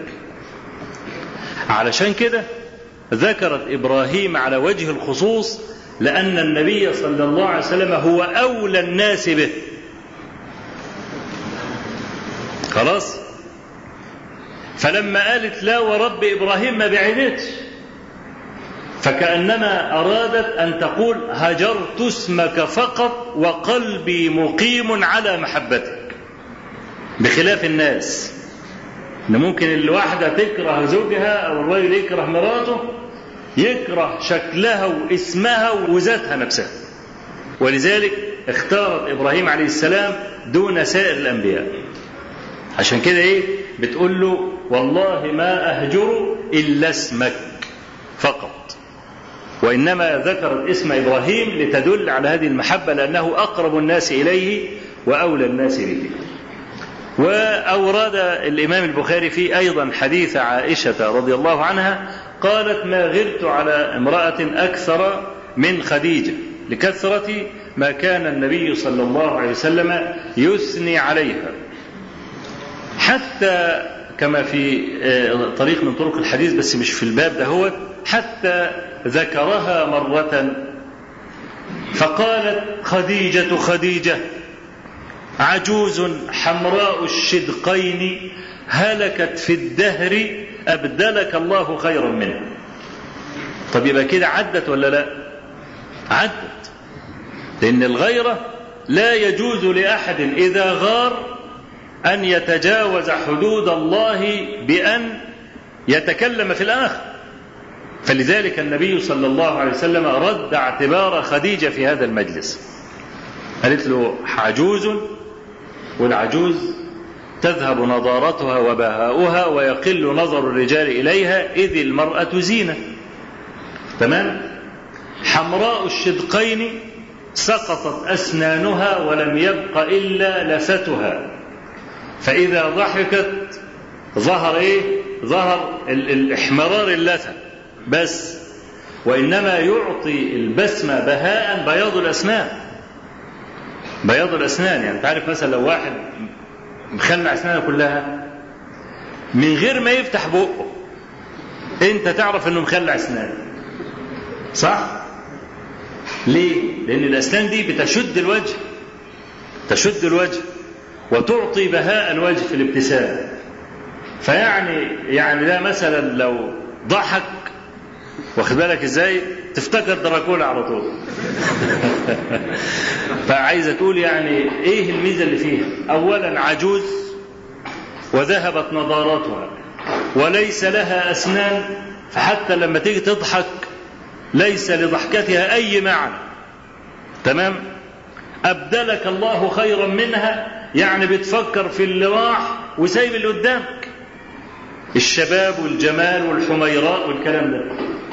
A: علشان كده ذكرت ابراهيم على وجه الخصوص لان النبي صلى الله عليه وسلم هو اولى الناس به خلاص فلما قالت لا ورب ابراهيم ما بعدتش فكانما ارادت ان تقول هجرت اسمك فقط وقلبي مقيم على محبتك بخلاف الناس ان ممكن الواحده تكره زوجها او الرجل يكره مراته يكره شكلها واسمها وذاتها نفسها ولذلك اختارت ابراهيم عليه السلام دون سائر الانبياء عشان كده ايه بتقول له والله ما اهجر الا اسمك فقط وانما ذكرت اسم ابراهيم لتدل على هذه المحبه لانه اقرب الناس اليه واولى الناس به وأورد الإمام البخاري فيه أيضا حديث عائشة رضي الله عنها قالت ما غرت على امرأة أكثر من خديجة لكثرة ما كان النبي صلى الله عليه وسلم يثني عليها حتى كما في طريق من طرق الحديث بس مش في الباب ده هو حتى ذكرها مرة فقالت خديجة خديجة عجوز حمراء الشدقين هلكت في الدهر أبدلك الله خيرا منها طب يبقى كده عدت ولا لا عدت لأن الغيرة لا يجوز لأحد إذا غار أن يتجاوز حدود الله بأن يتكلم في الآخر فلذلك النبي صلى الله عليه وسلم رد اعتبار خديجة في هذا المجلس قالت له عجوز والعجوز تذهب نضارتها وبهاؤها ويقل نظر الرجال إليها إذ المرأة زينة تمام حمراء الشدقين سقطت أسنانها ولم يبق إلا لفتها فإذا ضحكت ظهر إيه؟ ظهر الإحمرار اللثة بس وإنما يعطي البسمة بهاء بياض الأسنان بياض الأسنان يعني تعرف مثلا لو واحد مخلع أسنانه كلها من غير ما يفتح بقه أنت تعرف إنه مخلع أسنانه صح؟ ليه؟ لأن الأسنان دي بتشد الوجه تشد الوجه وتعطي بهاء الوجه في الابتسام فيعني يعني ده مثلا لو ضحك واخد بالك ازاي تفتكر دراكولا على طول فعايزه تقول يعني ايه الميزه اللي فيها اولا عجوز وذهبت نضارتها وليس لها اسنان فحتى لما تيجي تضحك ليس لضحكتها اي معنى تمام ابدلك الله خيرا منها يعني بتفكر في اللي راح وسايب اللي قدامك الشباب والجمال والحميراء والكلام ده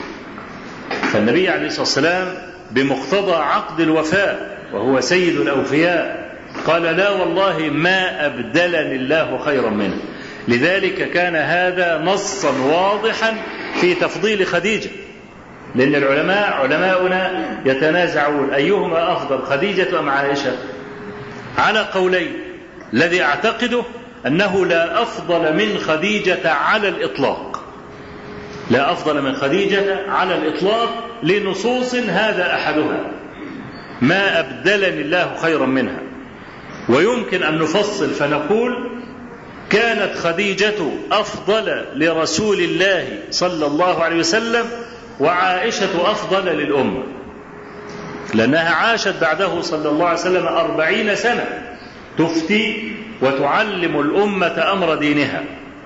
A: فالنبي عليه الصلاه والسلام بمقتضى عقد الوفاء وهو سيد الاوفياء قال لا والله ما ابدلني الله خيرا منه لذلك كان هذا نصا واضحا في تفضيل خديجه لان العلماء علماؤنا يتنازعون ايهما افضل خديجه ام عائشه على قولين الذي اعتقده انه لا افضل من خديجه على الاطلاق لا افضل من خديجه على الاطلاق لنصوص هذا احدها ما ابدلني الله خيرا منها ويمكن ان نفصل فنقول كانت خديجه افضل لرسول الله صلى الله عليه وسلم وعائشه افضل للامه لانها عاشت بعده صلى الله عليه وسلم اربعين سنه تفتي وتعلم الامه امر دينها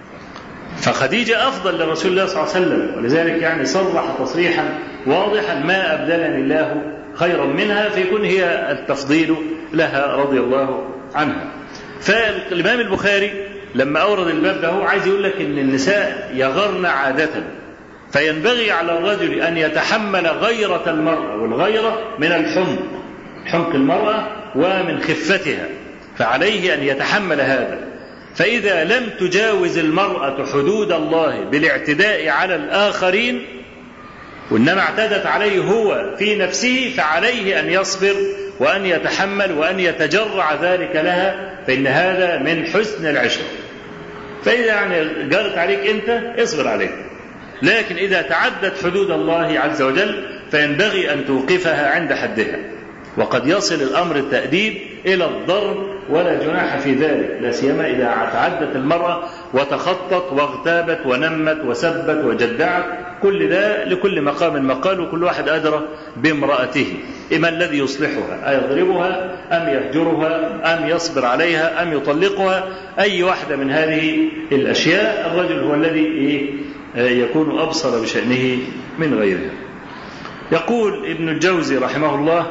A: فخديجة أفضل لرسول الله صلى الله عليه وسلم ولذلك يعني صرح تصريحا واضحا ما أبدلني الله خيرا منها فيكون هي التفضيل لها رضي الله عنها فالإمام البخاري لما أورد الباب ده عايز يقول لك إن النساء يغرن عادة فينبغي على الرجل أن يتحمل غيرة المرأة والغيرة من الحمق حمق المرأة ومن خفتها فعليه أن يتحمل هذا فإذا لم تجاوز المرأة حدود الله بالاعتداء على الآخرين وإنما اعتدت عليه هو في نفسه فعليه أن يصبر وأن يتحمل وأن يتجرع ذلك لها فإن هذا من حسن العشرة فإذا يعني جرت عليك أنت اصبر عليه لكن إذا تعدت حدود الله عز وجل فينبغي أن توقفها عند حدها وقد يصل الامر التاديب الى الضرب ولا جناح في ذلك لا سيما اذا تعدت المراه وتخطت واغتابت ونمت وسبت وجدعت كل ده لكل مقام مقال وكل واحد ادرى بامراته اما الذي يصلحها ايضربها ام يهجرها ام يصبر عليها ام يطلقها اي واحده من هذه الاشياء الرجل هو الذي يكون ابصر بشانه من غيرها يقول ابن الجوزي رحمه الله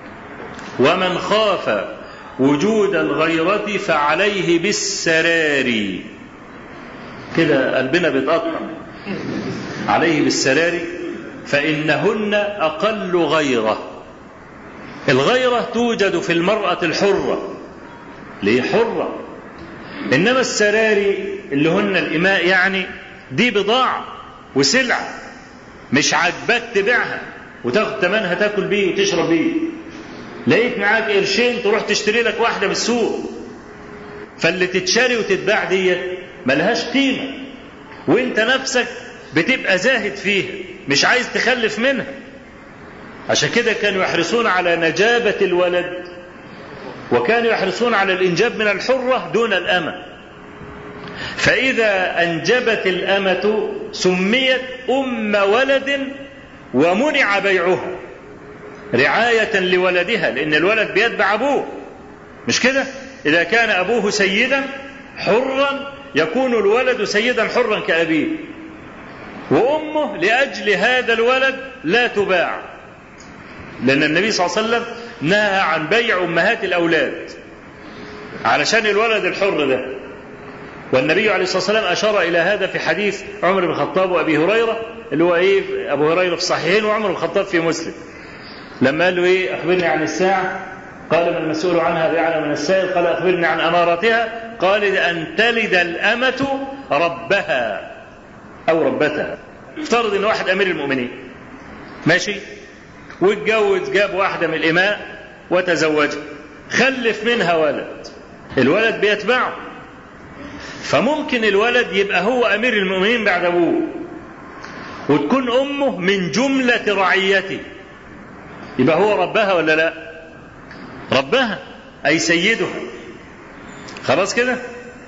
A: ومن خاف وجود الغيرة فعليه بالسرار كده قلبنا بيتقطع عليه بالسرار فإنهن أقل غيرة الغيرة توجد في المرأة الحرة ليه حرة إنما السراري اللي هن الإماء يعني دي بضاعة وسلعة مش عاجباك تبيعها وتاخد ثمنها تاكل بيه وتشرب بيه لقيت معاك قرشين تروح تشتري لك واحدة من السوق فاللي تتشري وتتباع ديت ملهاش قيمة وانت نفسك بتبقى زاهد فيها مش عايز تخلف منها عشان كده كانوا يحرصون على نجابة الولد وكانوا يحرصون على الإنجاب من الحرة دون الأمة فإذا أنجبت الأمة سميت أم ولد ومنع بيعها رعاية لولدها لأن الولد بيتبع أبوه مش كده إذا كان أبوه سيدا حرا يكون الولد سيدا حرا كأبيه وأمه لأجل هذا الولد لا تباع لأن النبي صلى الله عليه وسلم نهى عن بيع أمهات الأولاد علشان الولد الحر ده والنبي عليه الصلاة والسلام أشار إلى هذا في حديث عمر بن الخطاب وأبي هريرة اللي هو إيه أبو هريرة في الصحيحين وعمر بن الخطاب في مسلم لما قال له ايه اخبرني عن الساعه قال ما المسؤول عنها بأعلم من السائل قال اخبرني عن اماراتها قال ان تلد الامه ربها او ربتها افترض ان واحد امير المؤمنين ماشي واتجوز جاب واحده من الاماء وتزوجها خلف منها ولد الولد بيتبعه فممكن الولد يبقى هو امير المؤمنين بعد ابوه وتكون امه من جمله رعيته يبقى هو ربها ولا لا ربها اي سيدها خلاص كده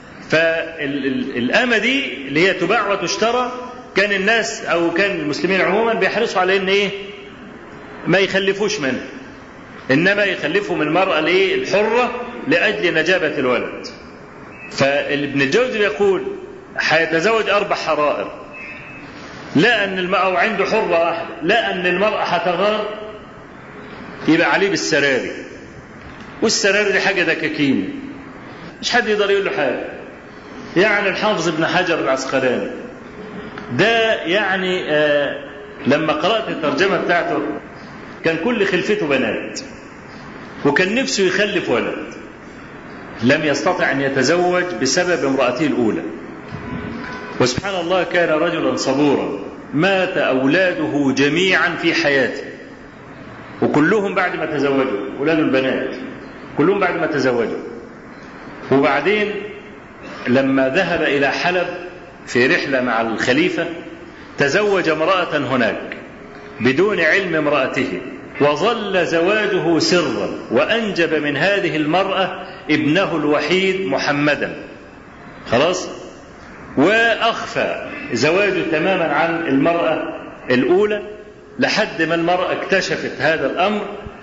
A: فالامه دي اللي هي تباع وتشترى كان الناس او كان المسلمين عموما بيحرصوا على ان ايه ما يخلفوش منها انما يخلفوا من المراه الايه الحره لاجل نجابه الولد فابن الجوزي بيقول هيتزوج اربع حرائر لا ان المرأة أو عنده حرة واحدة لا ان المرأة هتغار يبقى عليه بالسراري والسراري دي حاجة دكاكين مش حد يقدر يقول له حاجة يعني الحافظ ابن حجر العسقلاني ده يعني آه لما قرأت الترجمة بتاعته كان كل خلفته بنات وكان نفسه يخلف ولد لم يستطع أن يتزوج بسبب امرأته الأولى وسبحان الله كان رجلا صبورا مات أولاده جميعا في حياته وكلهم بعد ما تزوجوا أولاد البنات كلهم بعد ما تزوجوا وبعدين لما ذهب إلى حلب في رحلة مع الخليفة تزوج امرأة هناك بدون علم امرأته وظل زواجه سرا وأنجب من هذه المرأة ابنه الوحيد محمدا خلاص وأخفى زواجه تماما عن المرأة الأولى لحد ما المرأة اكتشفت هذا الأمر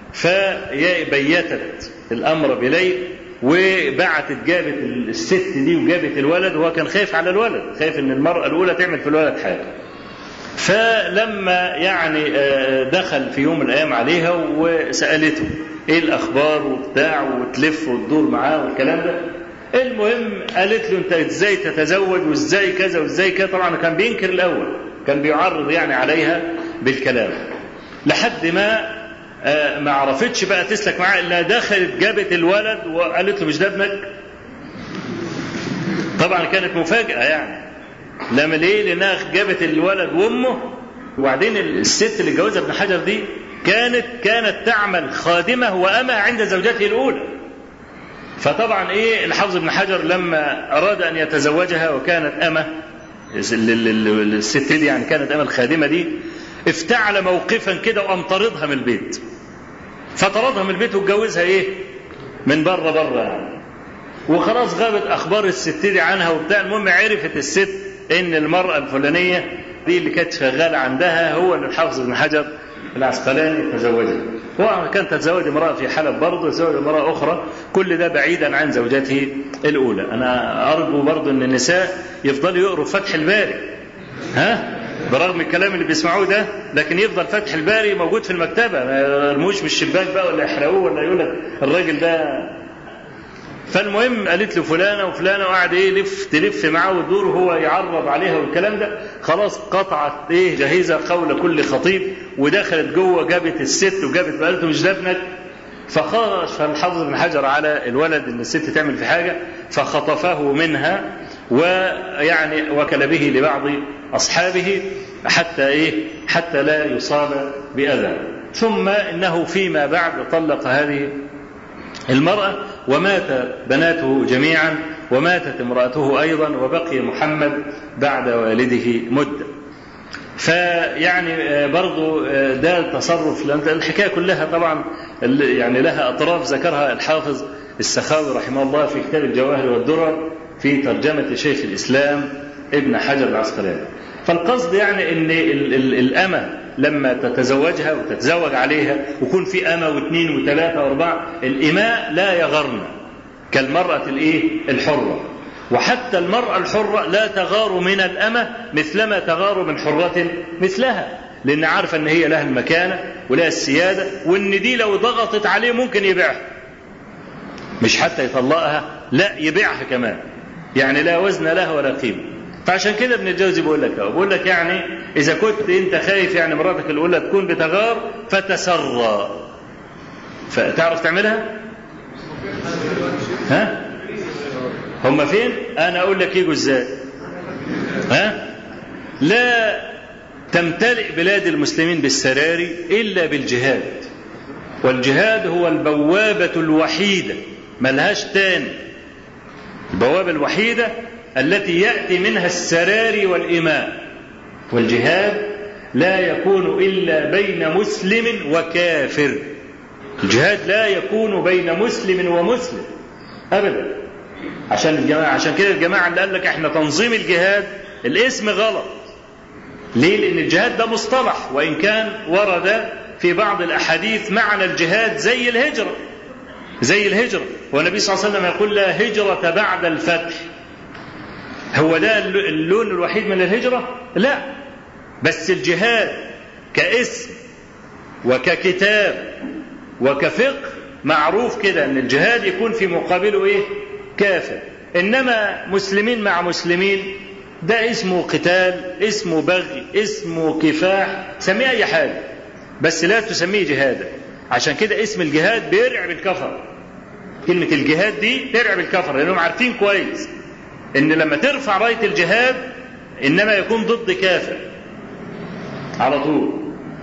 A: فبيتت الأمر بليل وبعتت جابت الست دي وجابت الولد وهو كان خايف على الولد خايف ان المرأة الأولى تعمل في الولد حاجة فلما يعني دخل في يوم من الأيام عليها وسألته ايه الأخبار وبتاع وتلف وتدور معاه والكلام ده المهم قالت له انت ازاي تتزوج وازاي كذا وازاي كذا طبعا كان بينكر الاول كان بيعرض يعني عليها بالكلام لحد ما ما عرفتش بقى تسلك معاه الا دخلت جابت الولد وقالت له مش ده ابنك طبعا كانت مفاجاه يعني لما ليه لانها جابت الولد وامه وبعدين الست اللي اتجوزها ابن حجر دي كانت كانت تعمل خادمه وامه عند زوجته الاولى فطبعا ايه الحافظ ابن حجر لما اراد ان يتزوجها وكانت امه الست دي يعني كانت امه الخادمه دي افتعل موقفا كده وقام طاردها من البيت فطردها من البيت واتجوزها ايه من بره بره يعني وخلاص غابت اخبار الست دي عنها وبتاع المهم عرفت الست ان المراه الفلانيه دي اللي كانت شغاله عندها هو اللي الحافظ ابن حجر العسقلاني تزوجها هو كان تتزوج امرأة في حلب برضه تزوج امرأة أخرى كل ده بعيدا عن زوجته الأولى أنا أرجو برضه أن النساء يفضلوا يقروا فتح الباري ها برغم الكلام اللي بيسمعوه ده لكن يفضل فتح الباري موجود في المكتبة ما يرموش من الشباك بقى ولا يحرقوه ولا يقول لك الراجل ده فالمهم قالت له فلانة وفلانة وقعد ايه يلف تلف معاه وتدور وهو يعرض عليها والكلام ده خلاص قطعت ايه جهيزة قول كل خطيب ودخلت جوه جابت الست وجابت قالت مش ده ابنك فخرج فالحافظ ابن حجر على الولد ان الست تعمل في حاجة فخطفه منها ويعني وكل به لبعض اصحابه حتى ايه حتى لا يصاب باذى ثم انه فيما بعد طلق هذه المرأة ومات بناته جميعا وماتت امرأته أيضا وبقي محمد بعد والده مدة فيعني برضو ده تصرف الحكاية كلها طبعا يعني لها أطراف ذكرها الحافظ السخاوي رحمه الله في كتاب الجواهر والدرر في ترجمة شيخ الإسلام ابن حجر العسقلاني فالقصد يعني ان الأمة لما تتزوجها وتتزوج عليها ويكون في أمة واثنين وثلاثة وأربعة الإماء لا يغرن كالمرأة الإيه الحرة وحتى المرأة الحرة لا تغار من الأمة مثلما تغار من حرة مثلها لأن عارفة أن هي لها المكانة ولها السيادة وأن دي لو ضغطت عليه ممكن يبيعها مش حتى يطلقها لا يبيعها كمان يعني لا وزن لها ولا قيمة فعشان كده ابن الجوزي بيقول لك اهو بيقول لك يعني اذا كنت انت خايف يعني مراتك الاولى تكون بتغار فتسرى فتعرف تعملها؟ ها؟ هم فين؟ انا اقول لك يجوا ازاي؟ ها؟ لا تمتلئ بلاد المسلمين بالسراري الا بالجهاد والجهاد هو البوابة الوحيدة ملهاش تاني البوابة الوحيدة التي يأتي منها السراري والإماء والجهاد لا يكون إلا بين مسلم وكافر الجهاد لا يكون بين مسلم ومسلم أبدا عشان الجماعة عشان كده الجماعة اللي قال لك احنا تنظيم الجهاد الاسم غلط ليه؟ لأن الجهاد ده مصطلح وإن كان ورد في بعض الأحاديث معنى الجهاد زي الهجرة زي الهجرة والنبي صلى الله عليه وسلم يقول لا هجرة بعد الفتح هو ده اللون الوحيد من الهجرة لا بس الجهاد كاسم وككتاب وكفقه معروف كده ان الجهاد يكون في مقابله ايه كافر انما مسلمين مع مسلمين ده اسمه قتال اسمه بغي اسمه كفاح سميه اي حاجه بس لا تسميه جهادا عشان كده اسم الجهاد بيرعب الكفر كلمة الجهاد دي ترعب الكفر لأنهم عارفين كويس إن لما ترفع راية الجهاد إنما يكون ضد كافر على طول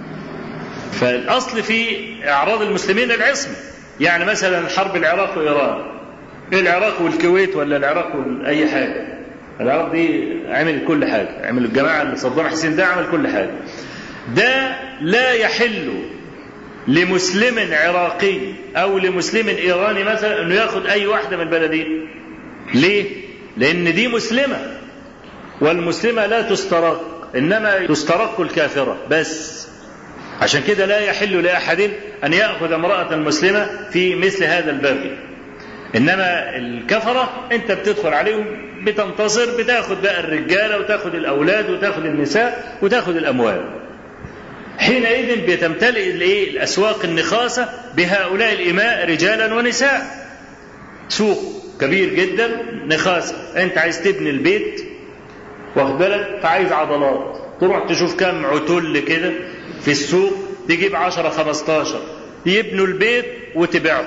A: فالأصل في أعراض المسلمين العصمة يعني مثلا حرب العراق وإيران العراق والكويت ولا العراق أي حاجة العراق دي عمل كل حاجة عمل الجماعة اللي صدام حسين ده عمل كل حاجة ده لا يحل لمسلم عراقي او لمسلم ايراني مثلا انه ياخد اي واحده من البلدين ليه لان دي مسلمه والمسلمه لا تسترق انما تسترق الكافره بس عشان كده لا يحل لاحد ان ياخذ امراه مسلمه في مثل هذا البغي انما الكفره انت بتدخل عليهم بتنتصر بتاخد بقى الرجاله وتاخد الاولاد وتاخد النساء وتاخد الاموال حينئذ بتمتلئ الايه الاسواق النخاسه بهؤلاء الاماء رجالا ونساء سوق كبير جدا نخاسه انت عايز تبني البيت واخد بالك فعايز عضلات تروح تشوف كم عتل كده في السوق تجيب 10 15 يبنوا البيت وتبيعه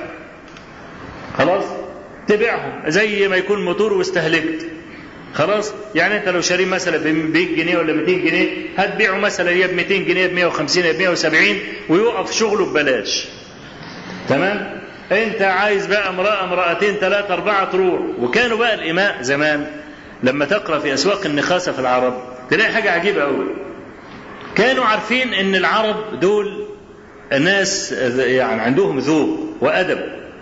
A: خلاص تبيعهم زي ما يكون موتور واستهلكت خلاص يعني انت لو شاريه مثلا ب 100 جنيه ولا 200 جنيه هتبيعه مثلا يا ب 200 جنيه ب 150 يا ب 170 ويقف شغله ببلاش تمام انت عايز بقى امراه امراتين ثلاثه اربعه تروح وكانوا بقى الاماء زمان لما تقرا في اسواق النخاسه في العرب تلاقي حاجه عجيبه قوي كانوا عارفين ان العرب دول ناس يعني عندهم ذوق وادب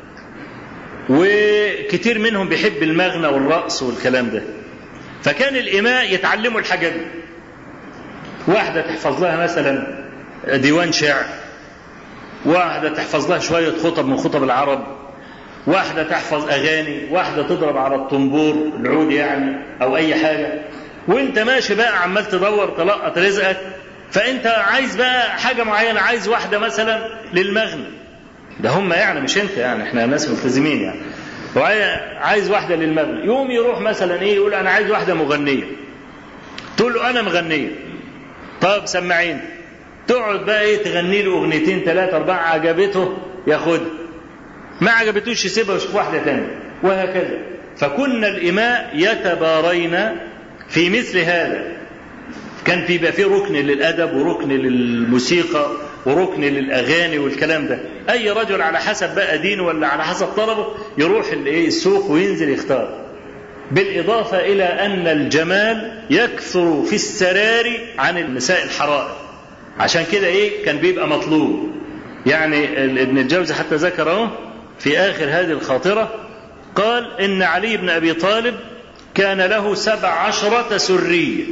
A: وكتير منهم بيحب المغنى والرقص والكلام ده فكان الإماء يتعلموا الحاجات دي واحدة تحفظ لها مثلا ديوان شعر واحدة تحفظ لها شوية خطب من خطب العرب واحدة تحفظ أغاني واحدة تضرب على الطنبور العود يعني أو أي حاجة وانت ماشي بقى عمال تدور تلقط رزقك فانت عايز بقى حاجة معينة عايز واحدة مثلا للمغنى ده هم يعني مش انت يعني احنا ناس ملتزمين يعني وعايز واحدة للمغنى يوم يروح مثلا ايه يقول انا عايز واحدة مغنية تقول له انا مغنية طب سمعين تقعد بقى ايه تغني له اغنيتين ثلاثة اربعة عجبته ياخدها ما عجبتوش يسيبها ويشوف واحدة تانية وهكذا فكنا الإماء يتبارين في مثل هذا كان في بقى في ركن للأدب وركن للموسيقى وركن للأغاني والكلام ده أي رجل على حسب بقى دينه ولا على حسب طلبه يروح السوق وينزل يختار بالإضافة إلى أن الجمال يكثر في السرار عن النساء الحرائر عشان كده إيه كان بيبقى مطلوب يعني ابن الجوزي حتى ذكره في آخر هذه الخاطرة قال إن علي بن أبي طالب كان له سبع عشرة سرية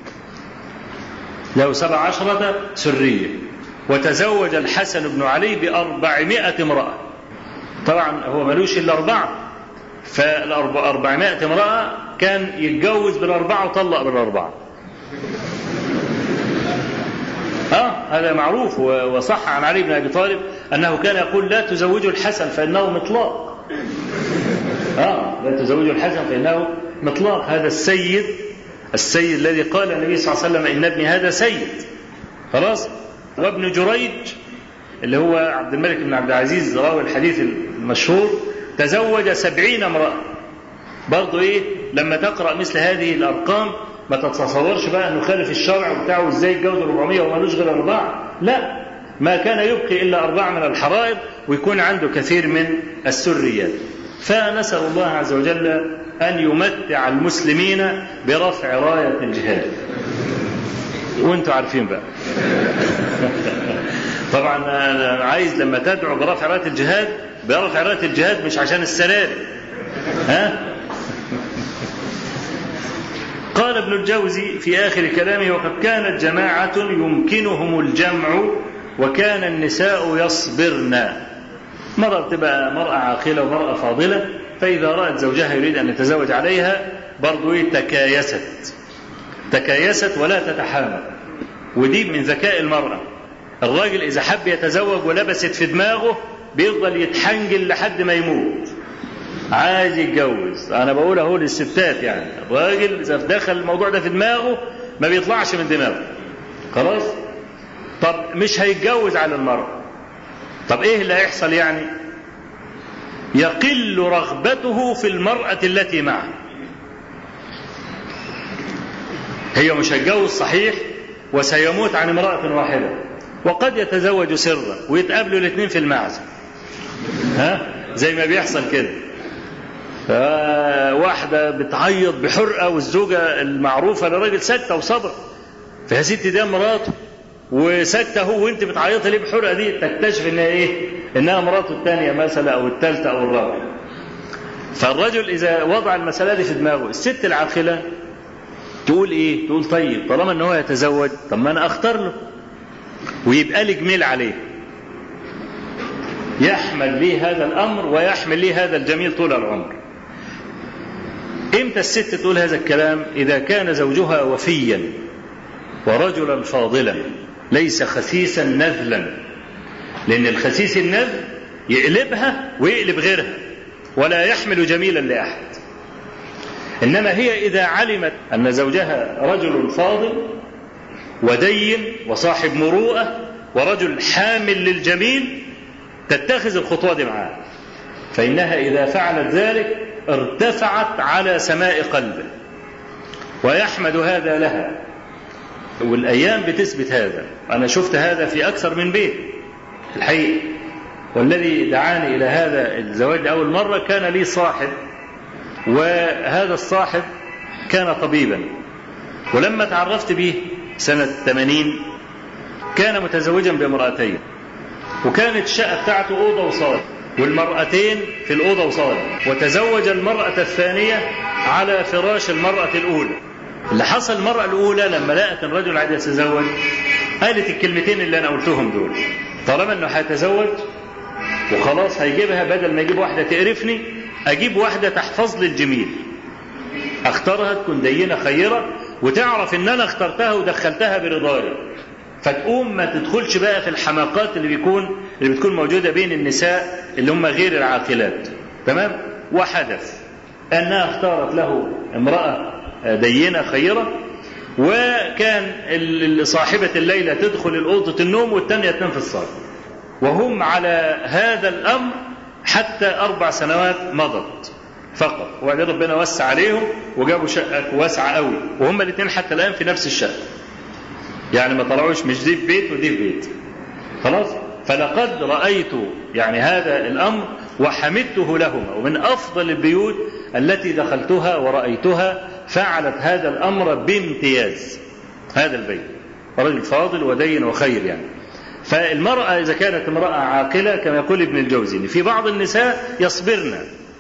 A: له سبع عشرة سرية وتزوج الحسن بن علي بأربعمائة امرأة طبعا هو ملوش إلا أربعة فالأربعمائة امرأة كان يتجوز بالأربعة وطلق بالأربعة اه هذا معروف وصح عن علي بن ابي طالب انه كان يقول لا تزوجوا الحسن فانه مطلاق اه لا تزوجوا الحسن فانه مطلاق هذا السيد السيد الذي قال النبي صلى الله عليه وسلم إن ابني هذا سيد خلاص وابن جريج اللي هو عبد الملك بن عبد العزيز راوي الحديث المشهور تزوج سبعين امرأة برضه إيه لما تقرأ مثل هذه الأرقام ما تتصورش بقى أنه خالف الشرع بتاعه إزاي يتجوز 400 ومالوش غير أربعة لا ما كان يبقي إلا أربعة من الحرائر ويكون عنده كثير من السريات فنسأل الله عز وجل أن يمتع المسلمين برفع راية الجهاد وانتوا عارفين بقى طبعا انا عايز لما تدعو برفع رايه الجهاد برفع رايه الجهاد مش عشان السلالم ها قال ابن الجوزي في اخر كلامه وقد كانت جماعه يمكنهم الجمع وكان النساء يصبرن مرة تبقى مرأة عاقلة ومرأة فاضلة فإذا رأت زوجها يريد أن يتزوج عليها برضو تكايست تكايست ولا تتحامل ودي من ذكاء المرأة الراجل إذا حب يتزوج ولبست في دماغه بيفضل يتحنجل لحد ما يموت عايز يتجوز أنا بقول أهو للستات يعني الراجل إذا دخل الموضوع ده في دماغه ما بيطلعش من دماغه خلاص طب مش هيتجوز على المرأة طب إيه اللي هيحصل يعني يقل رغبته في المرأة التي معه هي مش هتجوز صحيح وسيموت عن امرأة واحدة وقد يتزوج سرا ويتقابلوا الاثنين في المعزة ها زي ما بيحصل كده واحدة بتعيط بحرقة والزوجة المعروفة لراجل ساكتة وصبر فيا ستي ده مراته وساكتة هو وانت بتعيطي ليه بحرقة دي تكتشف انها ايه انها مراته الثانية مثلا او الثالثة او الرابعة فالرجل اذا وضع المسألة دي في دماغه الست العاقلة تقول ايه تقول طيب طالما ان هو يتزوج طب ما انا اختار له ويبقى لي جميل عليه يحمل لي هذا الامر ويحمل لي هذا الجميل طول العمر امتى الست تقول هذا الكلام اذا كان زوجها وفيا ورجلا فاضلا ليس خسيسا نذلا لان الخسيس النذل يقلبها ويقلب غيرها ولا يحمل جميلا لاحد انما هي اذا علمت ان زوجها رجل فاضل ودين وصاحب مروءه ورجل حامل للجميل تتخذ الخطوه دي معاه فانها اذا فعلت ذلك ارتفعت على سماء قلبه ويحمد هذا لها والايام بتثبت هذا انا شفت هذا في اكثر من بيت الحقيقه والذي دعاني الى هذا الزواج اول مره كان لي صاحب وهذا الصاحب كان طبيبا ولما تعرفت به سنة 80 كان متزوجا بامرأتين وكانت الشقة بتاعته أوضة وصالة والمرأتين في الأوضة وصالة وتزوج المرأة الثانية على فراش المرأة الأولى اللي حصل المرأة الأولى لما لقت الرجل عايز يتزوج قالت الكلمتين اللي أنا قلتهم دول طالما إنه هيتزوج وخلاص هيجيبها بدل ما يجيب واحدة تقرفني أجيب واحدة تحفظ لي الجميل أختارها تكون دينة خيرة وتعرف إن أنا اخترتها ودخلتها برضايا فتقوم ما تدخلش بقى في الحماقات اللي بيكون اللي بتكون موجودة بين النساء اللي هم غير العاقلات تمام وحدث أنها اختارت له امرأة دينة خيرة وكان صاحبة الليلة تدخل الأوضة النوم والثانية تنام في الصالة وهم على هذا الأمر حتى أربع سنوات مضت فقط وبعدين ربنا وسع عليهم وجابوا شقة واسعة قوي وهم الاثنين حتى الآن في نفس الشقة يعني ما طلعوش مش دي في بيت ودي في بيت خلاص فلقد رأيت يعني هذا الأمر وحمدته لهما ومن أفضل البيوت التي دخلتها ورأيتها فعلت هذا الأمر بامتياز هذا البيت رجل فاضل ودين وخير يعني فالمرأة إذا كانت امرأة عاقلة كما يقول ابن الجوزي إن في بعض النساء يصبرن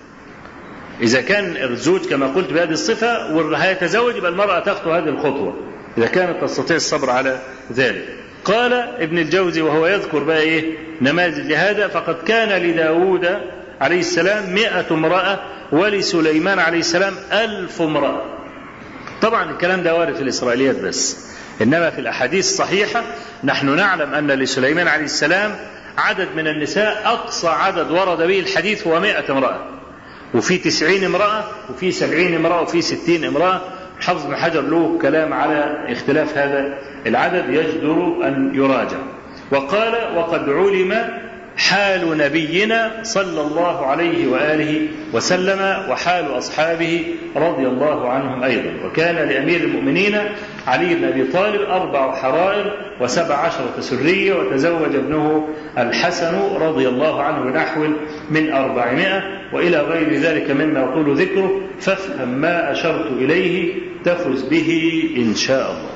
A: إذا كان الزوج كما قلت بهذه الصفة وهيتزوج يبقى المرأة تخطو هذه الخطوة إذا كانت تستطيع الصبر على ذلك قال ابن الجوزي وهو يذكر بقى إيه نماذج لهذا فقد كان لداود عليه السلام مئة امرأة ولسليمان عليه السلام ألف امرأة طبعا الكلام ده وارد في الإسرائيليات بس إنما في الأحاديث الصحيحة نحن نعلم أن لسليمان عليه السلام عدد من النساء أقصى عدد ورد به الحديث هو مئة امرأة وفي تسعين امرأة وفي سبعين امرأة وفي ستين امرأة حافظ بن حجر له كلام على اختلاف هذا العدد يجدر أن يراجع وقال وقد علم حال نبينا صلى الله عليه واله وسلم وحال اصحابه رضي الله عنهم ايضا وكان لامير المؤمنين علي بن ابي طالب اربع حرائر وسبع عشره سريه وتزوج ابنه الحسن رضي الله عنه بنحو من أربعمائة والى غير ذلك مما يطول ذكره فافهم ما اشرت اليه تفز به ان شاء الله.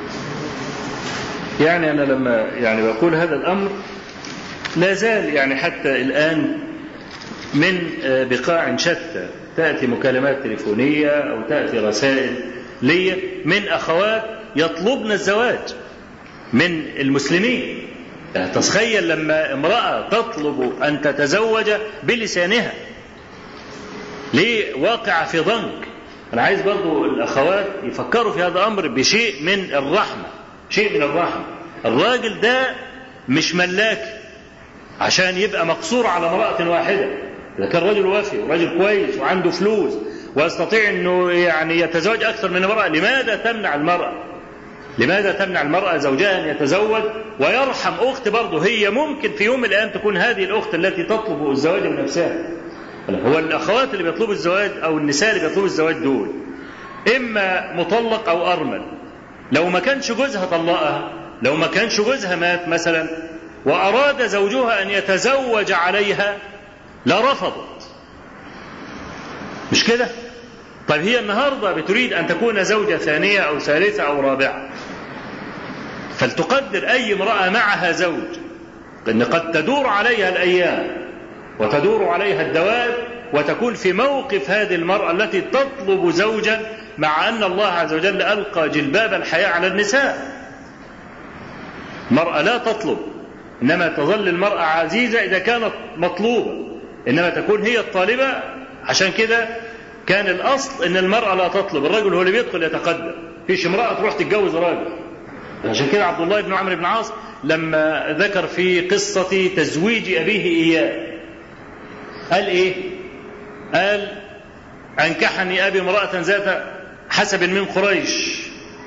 A: يعني انا لما يعني بقول هذا الامر لا زال يعني حتى الآن من بقاع شتى تأتي مكالمات تليفونية أو تأتي رسائل لي من أخوات يطلبن الزواج من المسلمين تتخيل لما امرأة تطلب أن تتزوج بلسانها ليه واقعة في ضنك أنا عايز برضو الأخوات يفكروا في هذا الأمر بشيء من الرحمة شيء من الرحمة الراجل ده مش ملاك عشان يبقى مقصور على امرأة واحدة إذا كان رجل وافي ورجل كويس وعنده فلوس ويستطيع أنه يعني يتزوج أكثر من امرأة لماذا تمنع المرأة لماذا تمنع المرأة زوجها أن يتزوج ويرحم أخت برضه هي ممكن في يوم من الأيام تكون هذه الأخت التي تطلب الزواج من نفسها هو الأخوات اللي بيطلبوا الزواج أو النساء اللي بيطلبوا الزواج دول إما مطلق أو أرمل لو ما كانش جوزها طلقها لو ما كانش جوزها مات مثلا وأراد زوجها أن يتزوج عليها لرفضت مش كده طيب هي النهاردة بتريد أن تكون زوجة ثانية أو ثالثة أو رابعة فلتقدر أي امرأة معها زوج لأن قد تدور عليها الأيام وتدور عليها الدواب وتكون في موقف هذه المرأة التي تطلب زوجا مع أن الله عز وجل ألقى جلباب الحياة على النساء المرأة لا تطلب إنما تظل المرأة عزيزة إذا كانت مطلوبة إنما تكون هي الطالبة عشان كده كان الأصل إن المرأة لا تطلب الرجل هو اللي بيدخل يتقدم فيش امرأة تروح تتجوز راجل عشان كده عبد الله بن عمرو بن عاص لما ذكر في قصة تزويج أبيه إياه قال إيه قال أنكحني أبي امرأة ذات حسب من قريش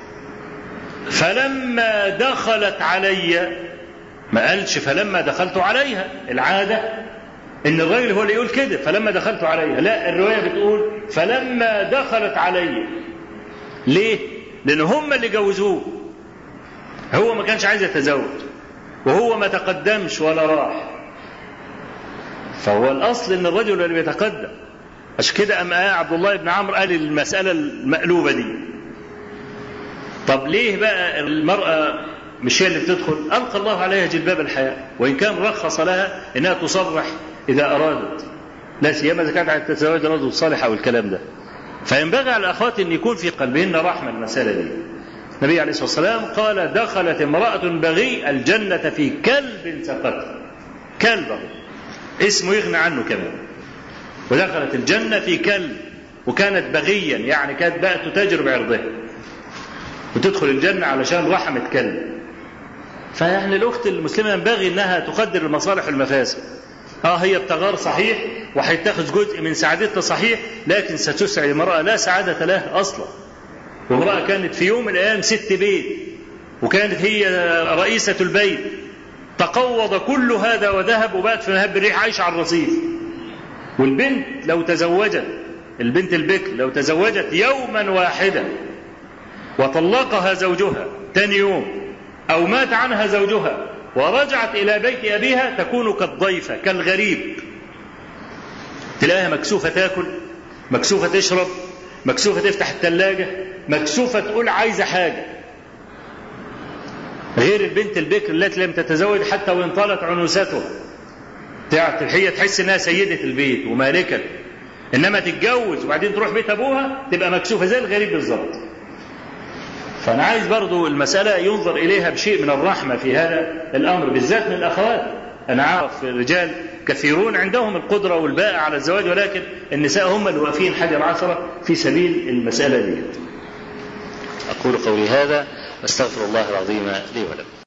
A: فلما دخلت علي ما قالش فلما دخلت عليها العادة ان الراجل هو اللي يقول كده فلما دخلت عليها لا الرواية بتقول فلما دخلت علي ليه لان هم اللي جوزوه هو ما كانش عايز يتزوج وهو ما تقدمش ولا راح فهو الاصل ان الرجل اللي بيتقدم عشان كده أم عبد الله بن عمرو قال المسألة المقلوبة دي طب ليه بقى المرأة مش هي اللي بتدخل ألقى الله عليها جلباب الحياة وإن كان رخص لها إنها تصرح إذا أرادت لا سيما إذا كانت عايزة تتزوج رجل صالح أو الكلام ده فينبغي على الأخوات أن يكون في قلبهن رحمة المسألة دي النبي عليه الصلاة والسلام قال دخلت امرأة بغي الجنة في كلب سقط كلب اسمه يغنى عنه كمان ودخلت الجنة في كلب وكانت بغيا يعني كانت بقى تتاجر بعرضها وتدخل الجنة علشان رحمة كلب فيعني الأخت المسلمة ينبغي أنها تقدر المصالح والمفاسد اه هي بتغار صحيح وهيتخذ جزء من سعادتها صحيح لكن ستسعد المرأة لا سعادة لها أصلا وامرأة كانت في يوم من الأيام ست بيت وكانت هي رئيسة البيت تقوض كل هذا وذهب وبات في مهب الريح عايشة على الرصيف والبنت لو تزوجت البنت البكر لو تزوجت يوما واحدا وطلقها زوجها ثاني يوم أو مات عنها زوجها ورجعت إلى بيت أبيها تكون كالضيفة كالغريب تلاقيها مكسوفة تاكل مكسوفة تشرب مكسوفة تفتح الثلاجة مكسوفة تقول عايزة حاجة غير البنت البكر التي لم تتزوج حتى وإن طالت عنوستها هي تحس انها سيدة البيت ومالكة انما تتجوز وبعدين تروح بيت ابوها تبقى مكسوفة زي الغريب بالظبط فانا عايز برضو المسألة ينظر اليها بشيء من الرحمة في هذا الامر بالذات من الاخوات انا عارف رجال كثيرون عندهم القدرة والباء على الزواج ولكن النساء هم اللي واقفين حجر عشرة في سبيل المسألة دي
B: أقول قولي هذا واستغفر الله العظيم لي ولكم